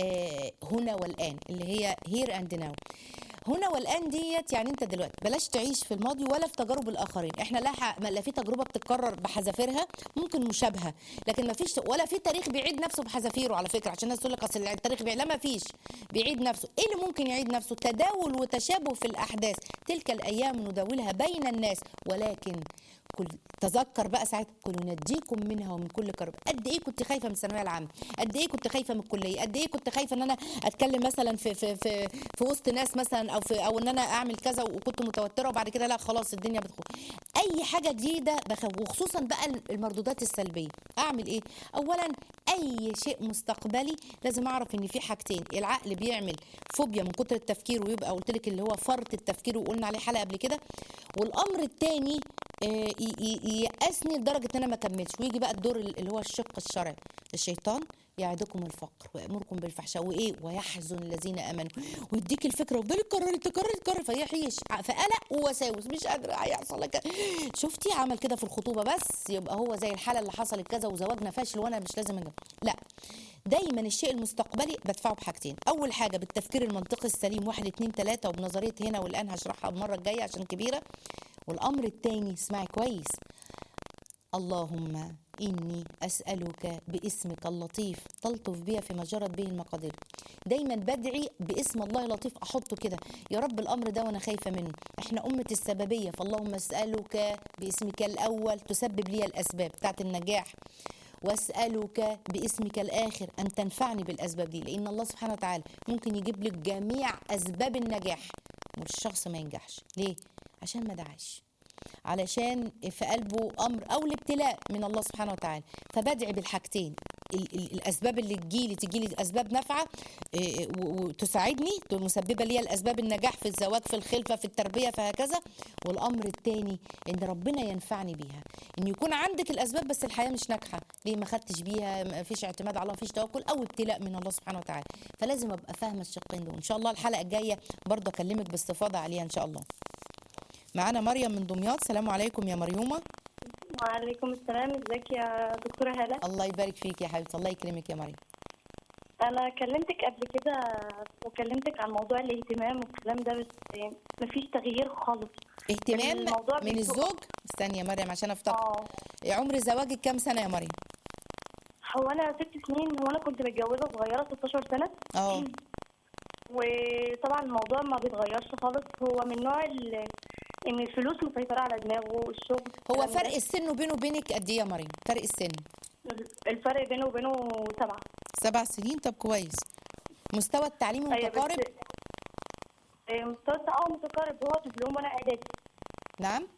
آه هنا والان اللي هي هير اند ناو هنا والان ديت يعني انت دلوقتي بلاش تعيش في الماضي ولا في تجارب الاخرين احنا لا ح- لا في تجربه بتتكرر بحذافيرها ممكن مشابهه لكن ما فيش ولا في تاريخ بيعيد نفسه بحذافيره على فكره عشان الناس تقول لك اصل التاريخ بيعيد لا ما فيش بيعيد نفسه ايه اللي ممكن يعيد نفسه تداول وتشابه في الاحداث تلك الايام نداولها بين الناس ولكن كل تذكر بقى ساعتها كل ننجيكم منها ومن كل كرب قد ايه كنت خايفه من الثانويه العامه قد ايه كنت خايفه من الكليه قد ايه كنت خايفه ان انا اتكلم مثلا في في في في وسط ناس مثلا او في او ان انا اعمل كذا وكنت متوتره وبعد كده لا خلاص الدنيا بتخوف اي حاجه جديده بخاف وخصوصا بقى المردودات السلبيه اعمل ايه اولا اي شيء مستقبلي لازم اعرف ان في حاجتين العقل بيعمل فوبيا من كتر التفكير ويبقى قلت لك اللي هو فرط التفكير وقلنا عليه حلقه قبل كده والامر الثاني ييأسني لدرجه ان انا ما اكملش ويجي بقى الدور اللي هو الشق الشرعي الشيطان يعدكم الفقر ويامركم بالفحشاء وايه ويحزن الذين امنوا ويديك الفكره وفضل تكرر تكرر تكرر فيحيش فقلق ووساوس مش قادره هيحصل لك شفتي عمل كده في الخطوبه بس يبقى هو زي الحاله اللي حصلت كذا وزواجنا فاشل وانا مش لازم أجب. لا دايما الشيء المستقبلي بدفعه بحاجتين اول حاجه بالتفكير المنطقي السليم واحد اتنين تلاته وبنظريه هنا والان هشرحها المره الجايه عشان كبيره والامر التاني اسمعي كويس اللهم إني أسألك باسمك اللطيف تلطف بي في مجرت به المقادير دايما بدعي باسم الله لطيف أحطه كده يا رب الأمر ده وأنا خايفة منه إحنا أمة السببية فاللهم أسألك باسمك الأول تسبب لي الأسباب بتاعت النجاح واسالك باسمك الاخر ان تنفعني بالاسباب دي لان الله سبحانه وتعالى ممكن يجيب لك جميع اسباب النجاح والشخص ما ينجحش ليه عشان ما دعاش علشان في قلبه امر او الابتلاء من الله سبحانه وتعالى فبدعي بالحاجتين ال- ال- الاسباب اللي تجيلي تجيلي اسباب نافعه إيه، و- وتساعدني مسببه لي الاسباب النجاح في الزواج في الخلفه في التربيه فهكذا والامر الثاني ان ربنا ينفعني بيها ان يكون عندك الاسباب بس الحياه مش ناجحه ليه ما خدتش بيها ما فيش اعتماد على الله ما فيش توكل او ابتلاء من الله سبحانه وتعالى فلازم ابقى فاهمه الشقين دول ان شاء الله الحلقه الجايه برضه اكلمك باستفاضه عليها ان شاء الله معانا مريم من دمياط سلام عليكم يا مريومه وعليكم السلام ازيك يا دكتورة هالة الله يبارك فيك يا حبيبتي الله يكرمك يا مريم انا كلمتك قبل كده وكلمتك عن موضوع الاهتمام والكلام ده بس مفيش تغيير خالص اهتمام الموضوع من بيسوء. الزوج استني يا مريم عشان افتكر اه عمر زواجك كام سنه يا مريم هو انا ست سنين هو انا كنت متجوزة صغيرة 16 سنة اه وطبعا الموضوع ما بيتغيرش خالص هو من نوع ال- ان الفلوس مسيطرة على دماغه الشغل هو الكلام ده. فرق السن وبينه وبينك قد ايه يا مريم فرق السن الفرق بينه وبينه سبعة سبع سنين طب كويس مستوى التعليم أيوة بس- متقارب إيه، مستوى اه متقارب هو دبلوم وانا اعدادي نعم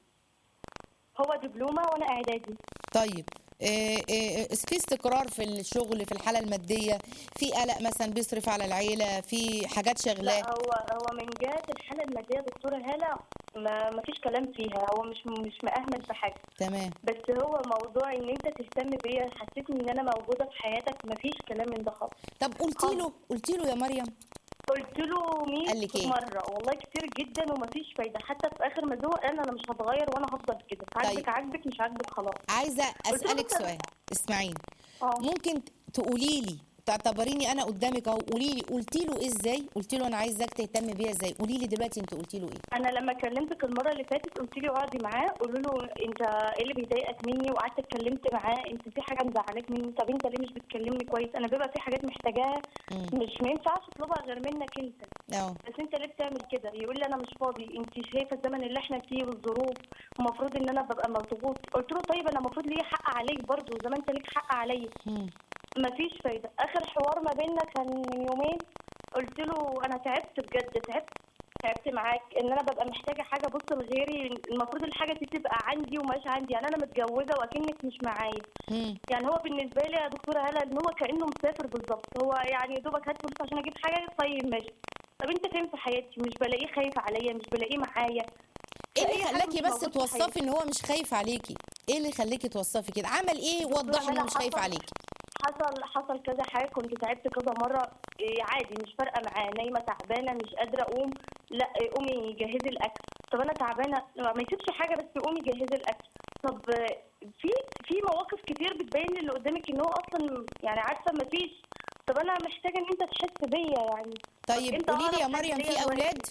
هو دبلومة وانا اعدادي طيب إيه إيه في استقرار في الشغل في الحاله الماديه في قلق مثلا بيصرف على العيله في حاجات لا شغلاه هو هو من جهة الحالة المادية دكتورة هالة ما ما فيش كلام فيها هو مش مش مأهمل في حاجة تمام بس هو موضوع ان انت تهتم بيا حسيتني ان انا موجودة في حياتك ما فيش كلام من ده خالص طب قلتي له قلتي له يا مريم قلت له 100 قال لك إيه؟ مرة والله كتير جدا وما فيش فايدة حتى في اخر ما زوق قال انا مش هتغير وانا هفضل كده عاجبك طيب. عاجبك مش عاجبك خلاص عايزه قلت له اسالك مثلاً- سؤال اسمعيني اه ممكن تقولي لي تعتبريني انا قدامك اهو قولي لي قلتي له ازاي قلتي له انا عايزاك تهتم بيا ازاي قولي لي دلوقتي انت قلتي له ايه انا لما كلمتك المره اللي فاتت قلت لي اقعدي معاه قولوا له انت ايه اللي بيضايقك مني وقعدت اتكلمت معاه انت في حاجه مزعلاك مني طب انت ليه مش بتكلمني كويس انا بيبقى في حاجات محتاجاها مم. مش ما ينفعش اطلبها غير منك انت اه بس انت ليه بتعمل كده يقول لي انا مش فاضي انت شايفه الزمن اللي احنا فيه والظروف ومفروض ان انا ببقى مضغوط قلت له طيب انا المفروض ليا حق عليك برضه زي ما انت ليك حق عليا مم. مفيش فايدة آخر حوار ما بيننا كان من يومين قلت له أنا تعبت بجد تعبت تعبت معاك إن أنا ببقى محتاجة حاجة أبص لغيري المفروض الحاجة دي تبقى عندي ومش عندي يعني أنا متجوزة وأكنك مش معايا مم. يعني هو بالنسبة لي يا دكتورة هلا إن هو كأنه مسافر بالظبط هو يعني يا دوبك هات فلوس عشان أجيب حاجة طيب ماشي طب أنت فين في حياتي مش بلاقيه خايف عليا مش بلاقيه معايا ايه أي اللي حاجة خلاكي مش بس موجودة في حياتي. توصفي ان هو مش خايف عليكي ايه اللي خلاكي توصفي كده عمل ايه وضح انه أنا مش خايف حصل- عليكي حصل حصل كذا حاجه كنت تعبت كذا مره إيه عادي مش فارقه معاه نايمه تعبانه مش قادره اقوم لا إيه قومي جهزي الاكل طب انا تعبانه ما يسيبش حاجه بس قومي جهزي الاكل طب آه، في في مواقف كتير بتبين للي قدامك ان هو اصلا يعني عارفه ما فيش طب انا محتاجه ان انت تحس بيا يعني طيب أنت قولي لي يا أقرب حد مريم ليا في دلوقتي. اولاد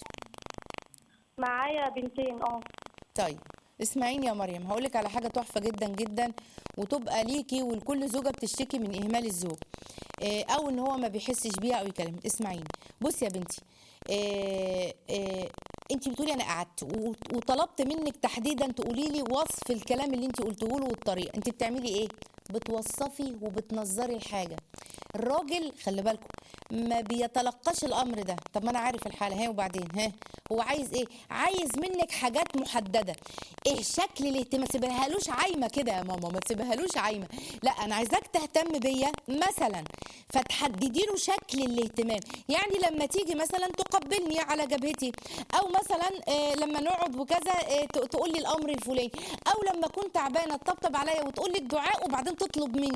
معايا بنتين اه طيب اسمعيني يا مريم هقول لك على حاجه تحفه جدا جدا وتبقى ليكي ولكل زوجه بتشتكي من اهمال الزوج إيه، او ان هو ما بيحسش بيها او يكلمك اسمعيني بصي يا بنتي إيه إيه انت بتقولي انا قعدت و- وطلبت منك تحديدا تقولي لي وصف الكلام اللي انت قلته له والطريقه انت بتعملي ايه بتوصفي وبتنظري الحاجه الراجل خلي بالكم ما بيتلقاش الامر ده طب ما انا عارف الحاله ها وبعدين ها هو عايز ايه عايز منك حاجات محدده ايه شكل الاهتمام ما تسيبهالوش عايمه كده يا ماما ما تسيبهالوش عايمه لا انا عايزاك تهتم بيا مثلا فتحددي له شكل الاهتمام يعني لما تيجي مثلا تقبلني على جبهتي او مثلا آه، لما نقعد وكذا آه، ت- تقول لي الامر الفلاني او لما كنت تعبانه تطبطب عليا وتقول لي الدعاء وبعدين تطلب مني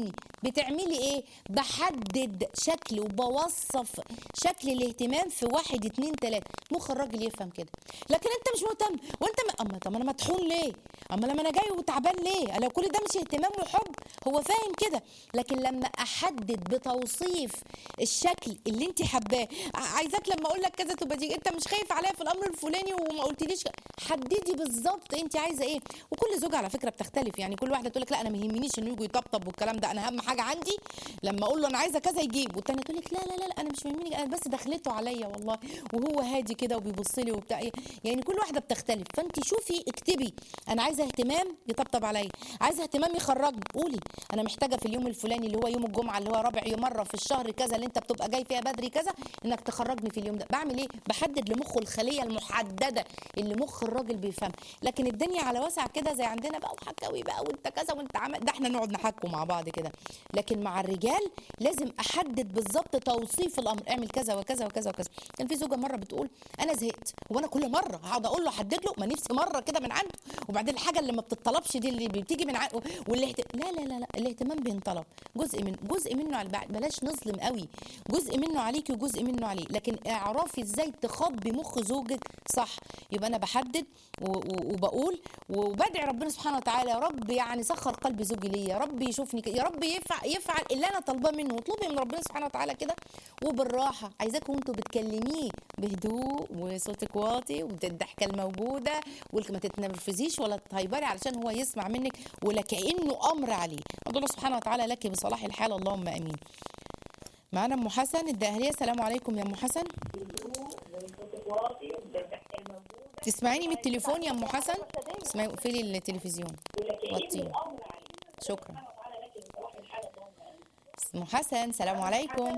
بتعملي ايه بحدد شكل وبوصف شكل الاهتمام في واحد اتنين تلاته مخ الراجل يفهم كده لكن انت مش مهتم وانت م... اما طب انا مطحون ليه اما لما انا جاي وتعبان ليه لو كل ده مش اهتمام وحب هو فاهم كده لكن لما احدد بتوصيف الشكل اللي انت حباه ع- عايزاك لما اقول لك كذا تبقى دي انت مش خايف عليا في الامر الفلاني وما قلتليش حددي بالظبط انت عايزه ايه وكل زوجه على فكره بتختلف يعني كل واحده تقول لك لا انا ما يهمنيش انه يجوا يطبطب والكلام ده انا اهم حاجه عندي لما اقول له انا عايزه كذا يجيب والتانيه تقول لك لا لا لا, لا انا مش مهمني انا بس دخلته عليا والله وهو هادي كده وبيبص لي وبتاع إيه. يعني كل واحده بتختلف فانت شوفي اكتبي انا عايزه اهتمام يطبطب عليا عايزه اهتمام يخرجني قولي انا محتاجه في اليوم الفلاني اللي هو يوم الجمعه اللي هو رابع يوم مره في الشهر كذا اللي انت بتبقى جاي فيها بدري كذا انك تخرجني في اليوم ده بعمل ايه بحدد لمخه الخليه المحدده اللي مخ الراجل بيفهم لكن الدنيا على واسع كده زي عندنا بقى وحكاوي بقى وانت كذا وانت عمل ده احنا نقعد نحكوا مع بعض كده لكن مع الرجال لازم احدد بالظبط توصيف الامر اعمل كذا وكذا وكذا وكذا كان في زوجه مره بتقول انا زهقت وانا كل مره هقعد اقول له حدد له ما نفسي مره كده من عنده وبعدين الحاجه اللي ما بتطلبش دي اللي بتيجي من عنده واللي اهت... لا لا لا لا الاهتمام بينطلب جزء من جزء منه على البعد بلاش نظلم قوي جزء منه عليكي وجزء منه عليه لكن اعرفي ازاي تخبي مخ زوجك صح يبقى انا بحدد و- و- وبقول وبدعي ربنا سبحانه وتعالى يا رب يعني سخر قلب زوجي ليا يا رب يشوفني كده يا رب يفعل يفعل اللي انا طالباه منه واطلبي من ربنا سبحانه وتعالى كده وبالراحه عايزاكم انتوا بتكلميه بهدوء وصوتك واطي والضحكه الموجوده وما تتنرفزيش ولا تهيبري علشان هو يسمع منك ولا كانه امر عليه ادعو الله سبحانه وتعالى لك بصلاح الحال اللهم امين معانا ام حسن الدهريه السلام عليكم يا ام حسن تسمعيني من التليفون يا ام حسن اسمعي اقفلي التلفزيون وطيه شكرا ام حسن سلام عليكم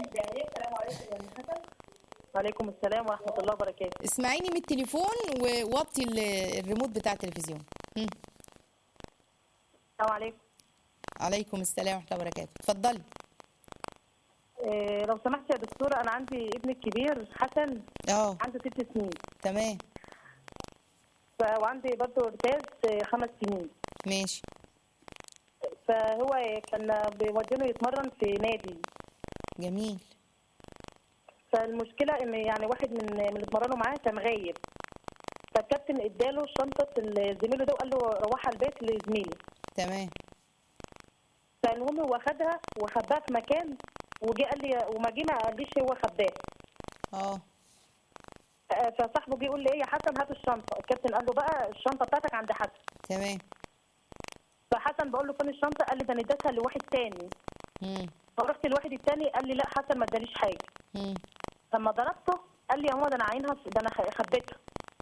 وعليكم السلام ورحمه الله وبركاته اسمعيني من التليفون ووطي ال- الريموت بتاع التلفزيون مم. السلام عليكم عليكم السلام ورحمه الله وبركاته اتفضلي إيه لو سمحت يا دكتوره انا عندي ابني الكبير حسن اه عنده ست سنين تمام ف- وعندي برضه ارتاز آه، خمس سنين ماشي فهو كان بيودينه يتمرن في نادي جميل فالمشكله ان يعني واحد من من اللي اتمرنوا معاه كان غايب فالكابتن اداله شنطه زميله ده وقال له روحها البيت لزميلي تمام فالمهم هو خدها وخباها في مكان وجي قال لي وما جه ما قاليش هو خباها اه آه، فصاحبه جه يقول لي ايه يا حسن هات الشنطه الكابتن قال له بقى الشنطه بتاعتك عند حسن تمام فحسن بقول له فين الشنطه قال لي ده انا اديتها لواحد تاني مم. فرحت لواحد التاني قال لي لا حسن ما اداليش حاجه مم. لما ضربته قال لي يا ماما ده انا عينها ده انا خ- خبيتها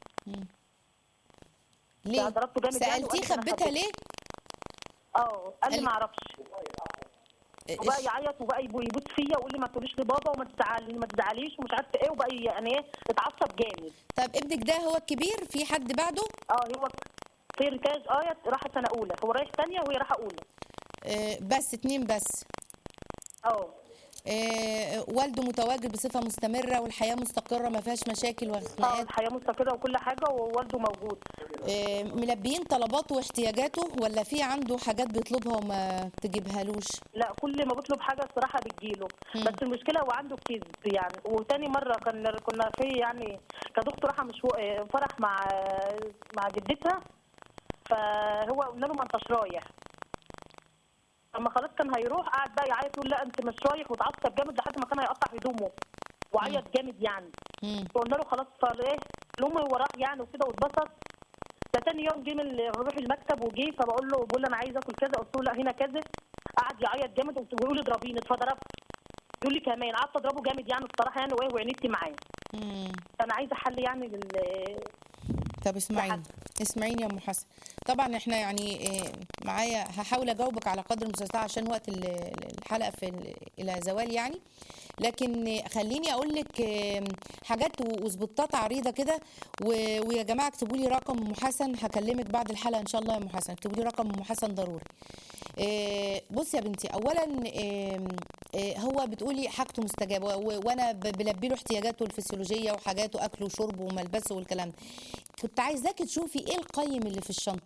ليه ضربته جامد يعني سالتيه وقال لي أنا خبيتها خبيتها. ليه اه قال لي قال- ما اعرفش وبقى إيش- يعيط وبقى يبو- يبوس فيا ويقول لي ما تقوليش لبابا وما تزعل ما تزعليش ومش عارفه ايه وبقى يعني ايه اتعصب جامد طب ابنك ده هو الكبير في حد بعده اه هو في ركاز ايه راح سنه اولى هو رايح ثانيه وهي رايحه اولى آه بس اتنين بس اه آه والده متواجد بصفه مستمره والحياه مستقره ما فيهاش مشاكل اه وخناقات الحياه مستقره وكل حاجه ووالده موجود آه ملبيين طلباته واحتياجاته ولا في عنده حاجات بيطلبها وما تجيبهالوش لا كل ما بطلب حاجه الصراحه بتجيله مم. بس المشكله هو عنده كذب يعني وتاني مره كنا كنا في يعني كانت اخته رايحه مش فرح مع مع جدتها فهو قلنا له ما انتش رايح لما خلاص كان هيروح قعد بقى يعيط يقول لا انت مش رايح وتعصب جامد لحد ما كان هيقطع هدومه وعيط جامد يعني مم. فقلنا له خلاص فايه المهم هو راح يعني وكده واتبسط فتاني يوم جه من روح المكتب وجه فبقول له بقول له انا عايز اكل كذا قلت له لا هنا كذا قعد يعيط جامد قلت له يقول لي اضربيني فضربت يقول لي كمان قعدت اضربه جامد يعني الصراحه يعني وايه وعندت معاه مم. فانا عايزه حل يعني لل طب اسمعيني اسمعيني يا ام حسن طبعا احنا يعني آه، معايا هحاول اجاوبك على قدر المستطاع عشان وقت ال- ال- الحلقه في ال- الى زوال يعني لكن آه، خليني اقول لك آه، حاجات و- وسبوتات عريضه كده و- ويا جماعه اكتبوا لي رقم ام حسن هكلمك بعد الحلقه ان شاء الله يا ام حسن اكتبوا لي رقم ام حسن ضروري آه، بصي يا بنتي اولا آم، آه، هو بتقولي حاجته مستجابه و- وانا ب- بلبي له احتياجاته الفسيولوجيه وحاجاته اكله وشربه وملبسه والكلام ده كنت عايزاكي تشوفي ايه القيم اللي في الشنطه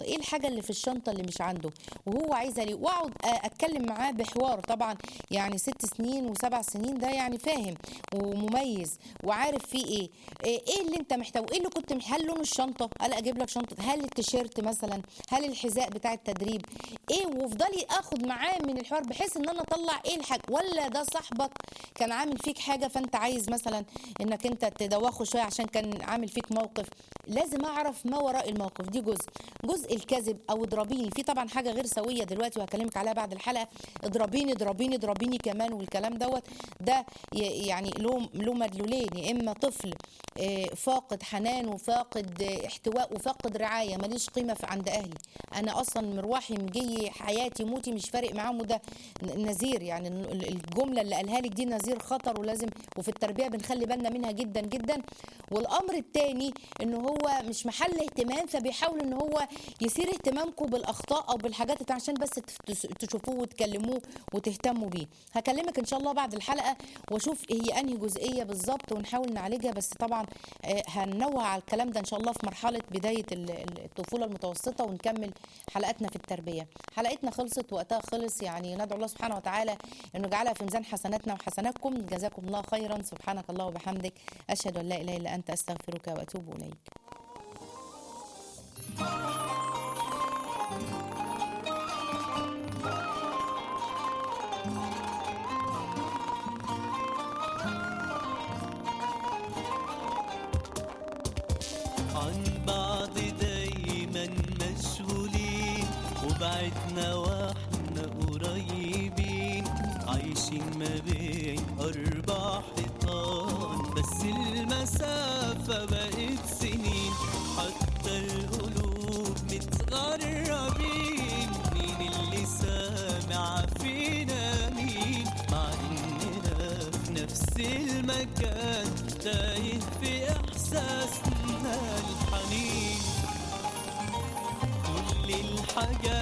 ايه الحاجه اللي في الشنطه اللي مش عنده وهو عايزها ليه واقعد آه، اتكلم معاه بحوار طبعا يعني ست سنين وسبع سنين ده يعني فاهم ومميز وعارف فيه ايه ايه إيه اللي انت محتاجه ايه اللي كنت مح- هل لون الشنطه هل اجيب لك شنطه هل التيشيرت مثلا هل الحذاء بتاع التدريب ايه وافضلي اخد معاه من الحوار بحيث ان انا اطلع ايه الحاجه ولا ده صاحبك كان عامل فيك حاجه فانت عايز مثلا انك انت تدوخه شويه عشان كان عامل فيك موقف لازم اعرف ما وراء الموقف دي جزء جزء الكذب او اضربيني في طبعا حاجه غير سويه دلوقتي وهكلمك عليها بعد الحلقه اضربيني اضربيني اضربيني كمان والكلام دوت ده ي- يعني له له مدلولين يا اما طفل آه، فاقد حنان وفاقد آه، احتواء وفاقد رعايه ماليش قيمه في عند اهلي انا اصلا مروحي مجي حياتي موتي مش فارق معاهم وده ن- نذير يعني ال- الجمله اللي قالها لك دي نذير خطر ولازم وفي التربيه بنخلي بالنا منها جدا جدا والامر الثاني ان هو مش محل اهتمام فبيحاول ان هو يثير اهتمامكم بالاخطاء او بالحاجات بتاع عشان بس تس- تشوفوه وتكلموه وتهتموا بيه هكلمك ان شاء الله بعد الحلقه واشوف هي انهي جزئيه بالظبط ونحاول نعالجها بس طبعا آه، هننوه على الكلام ده ان شاء الله في مرحله بدايه ال- ال- الطفوله المتوسطه ونكمل حلقاتنا في التربيه حلقتنا خلصت وقتها خلص يعني ندعو الله سبحانه وتعالى انه يجعلها في ميزان حسناتنا وحسناتكم جزاكم الله خيرا سبحانك الله وبحمدك اشهد ان لا اله الا انت استغفرك واتوب اليك عن بعض دايما مشغولين وبعدنا واحنا قريبين عايشين ما بين أربع حيطان بس المسافة بقت سنين حتى القلوب متغربين مين اللي سامع فينا مين مع إننا في نفس المكان تايه في إحساسنا الحنين كل الحاجات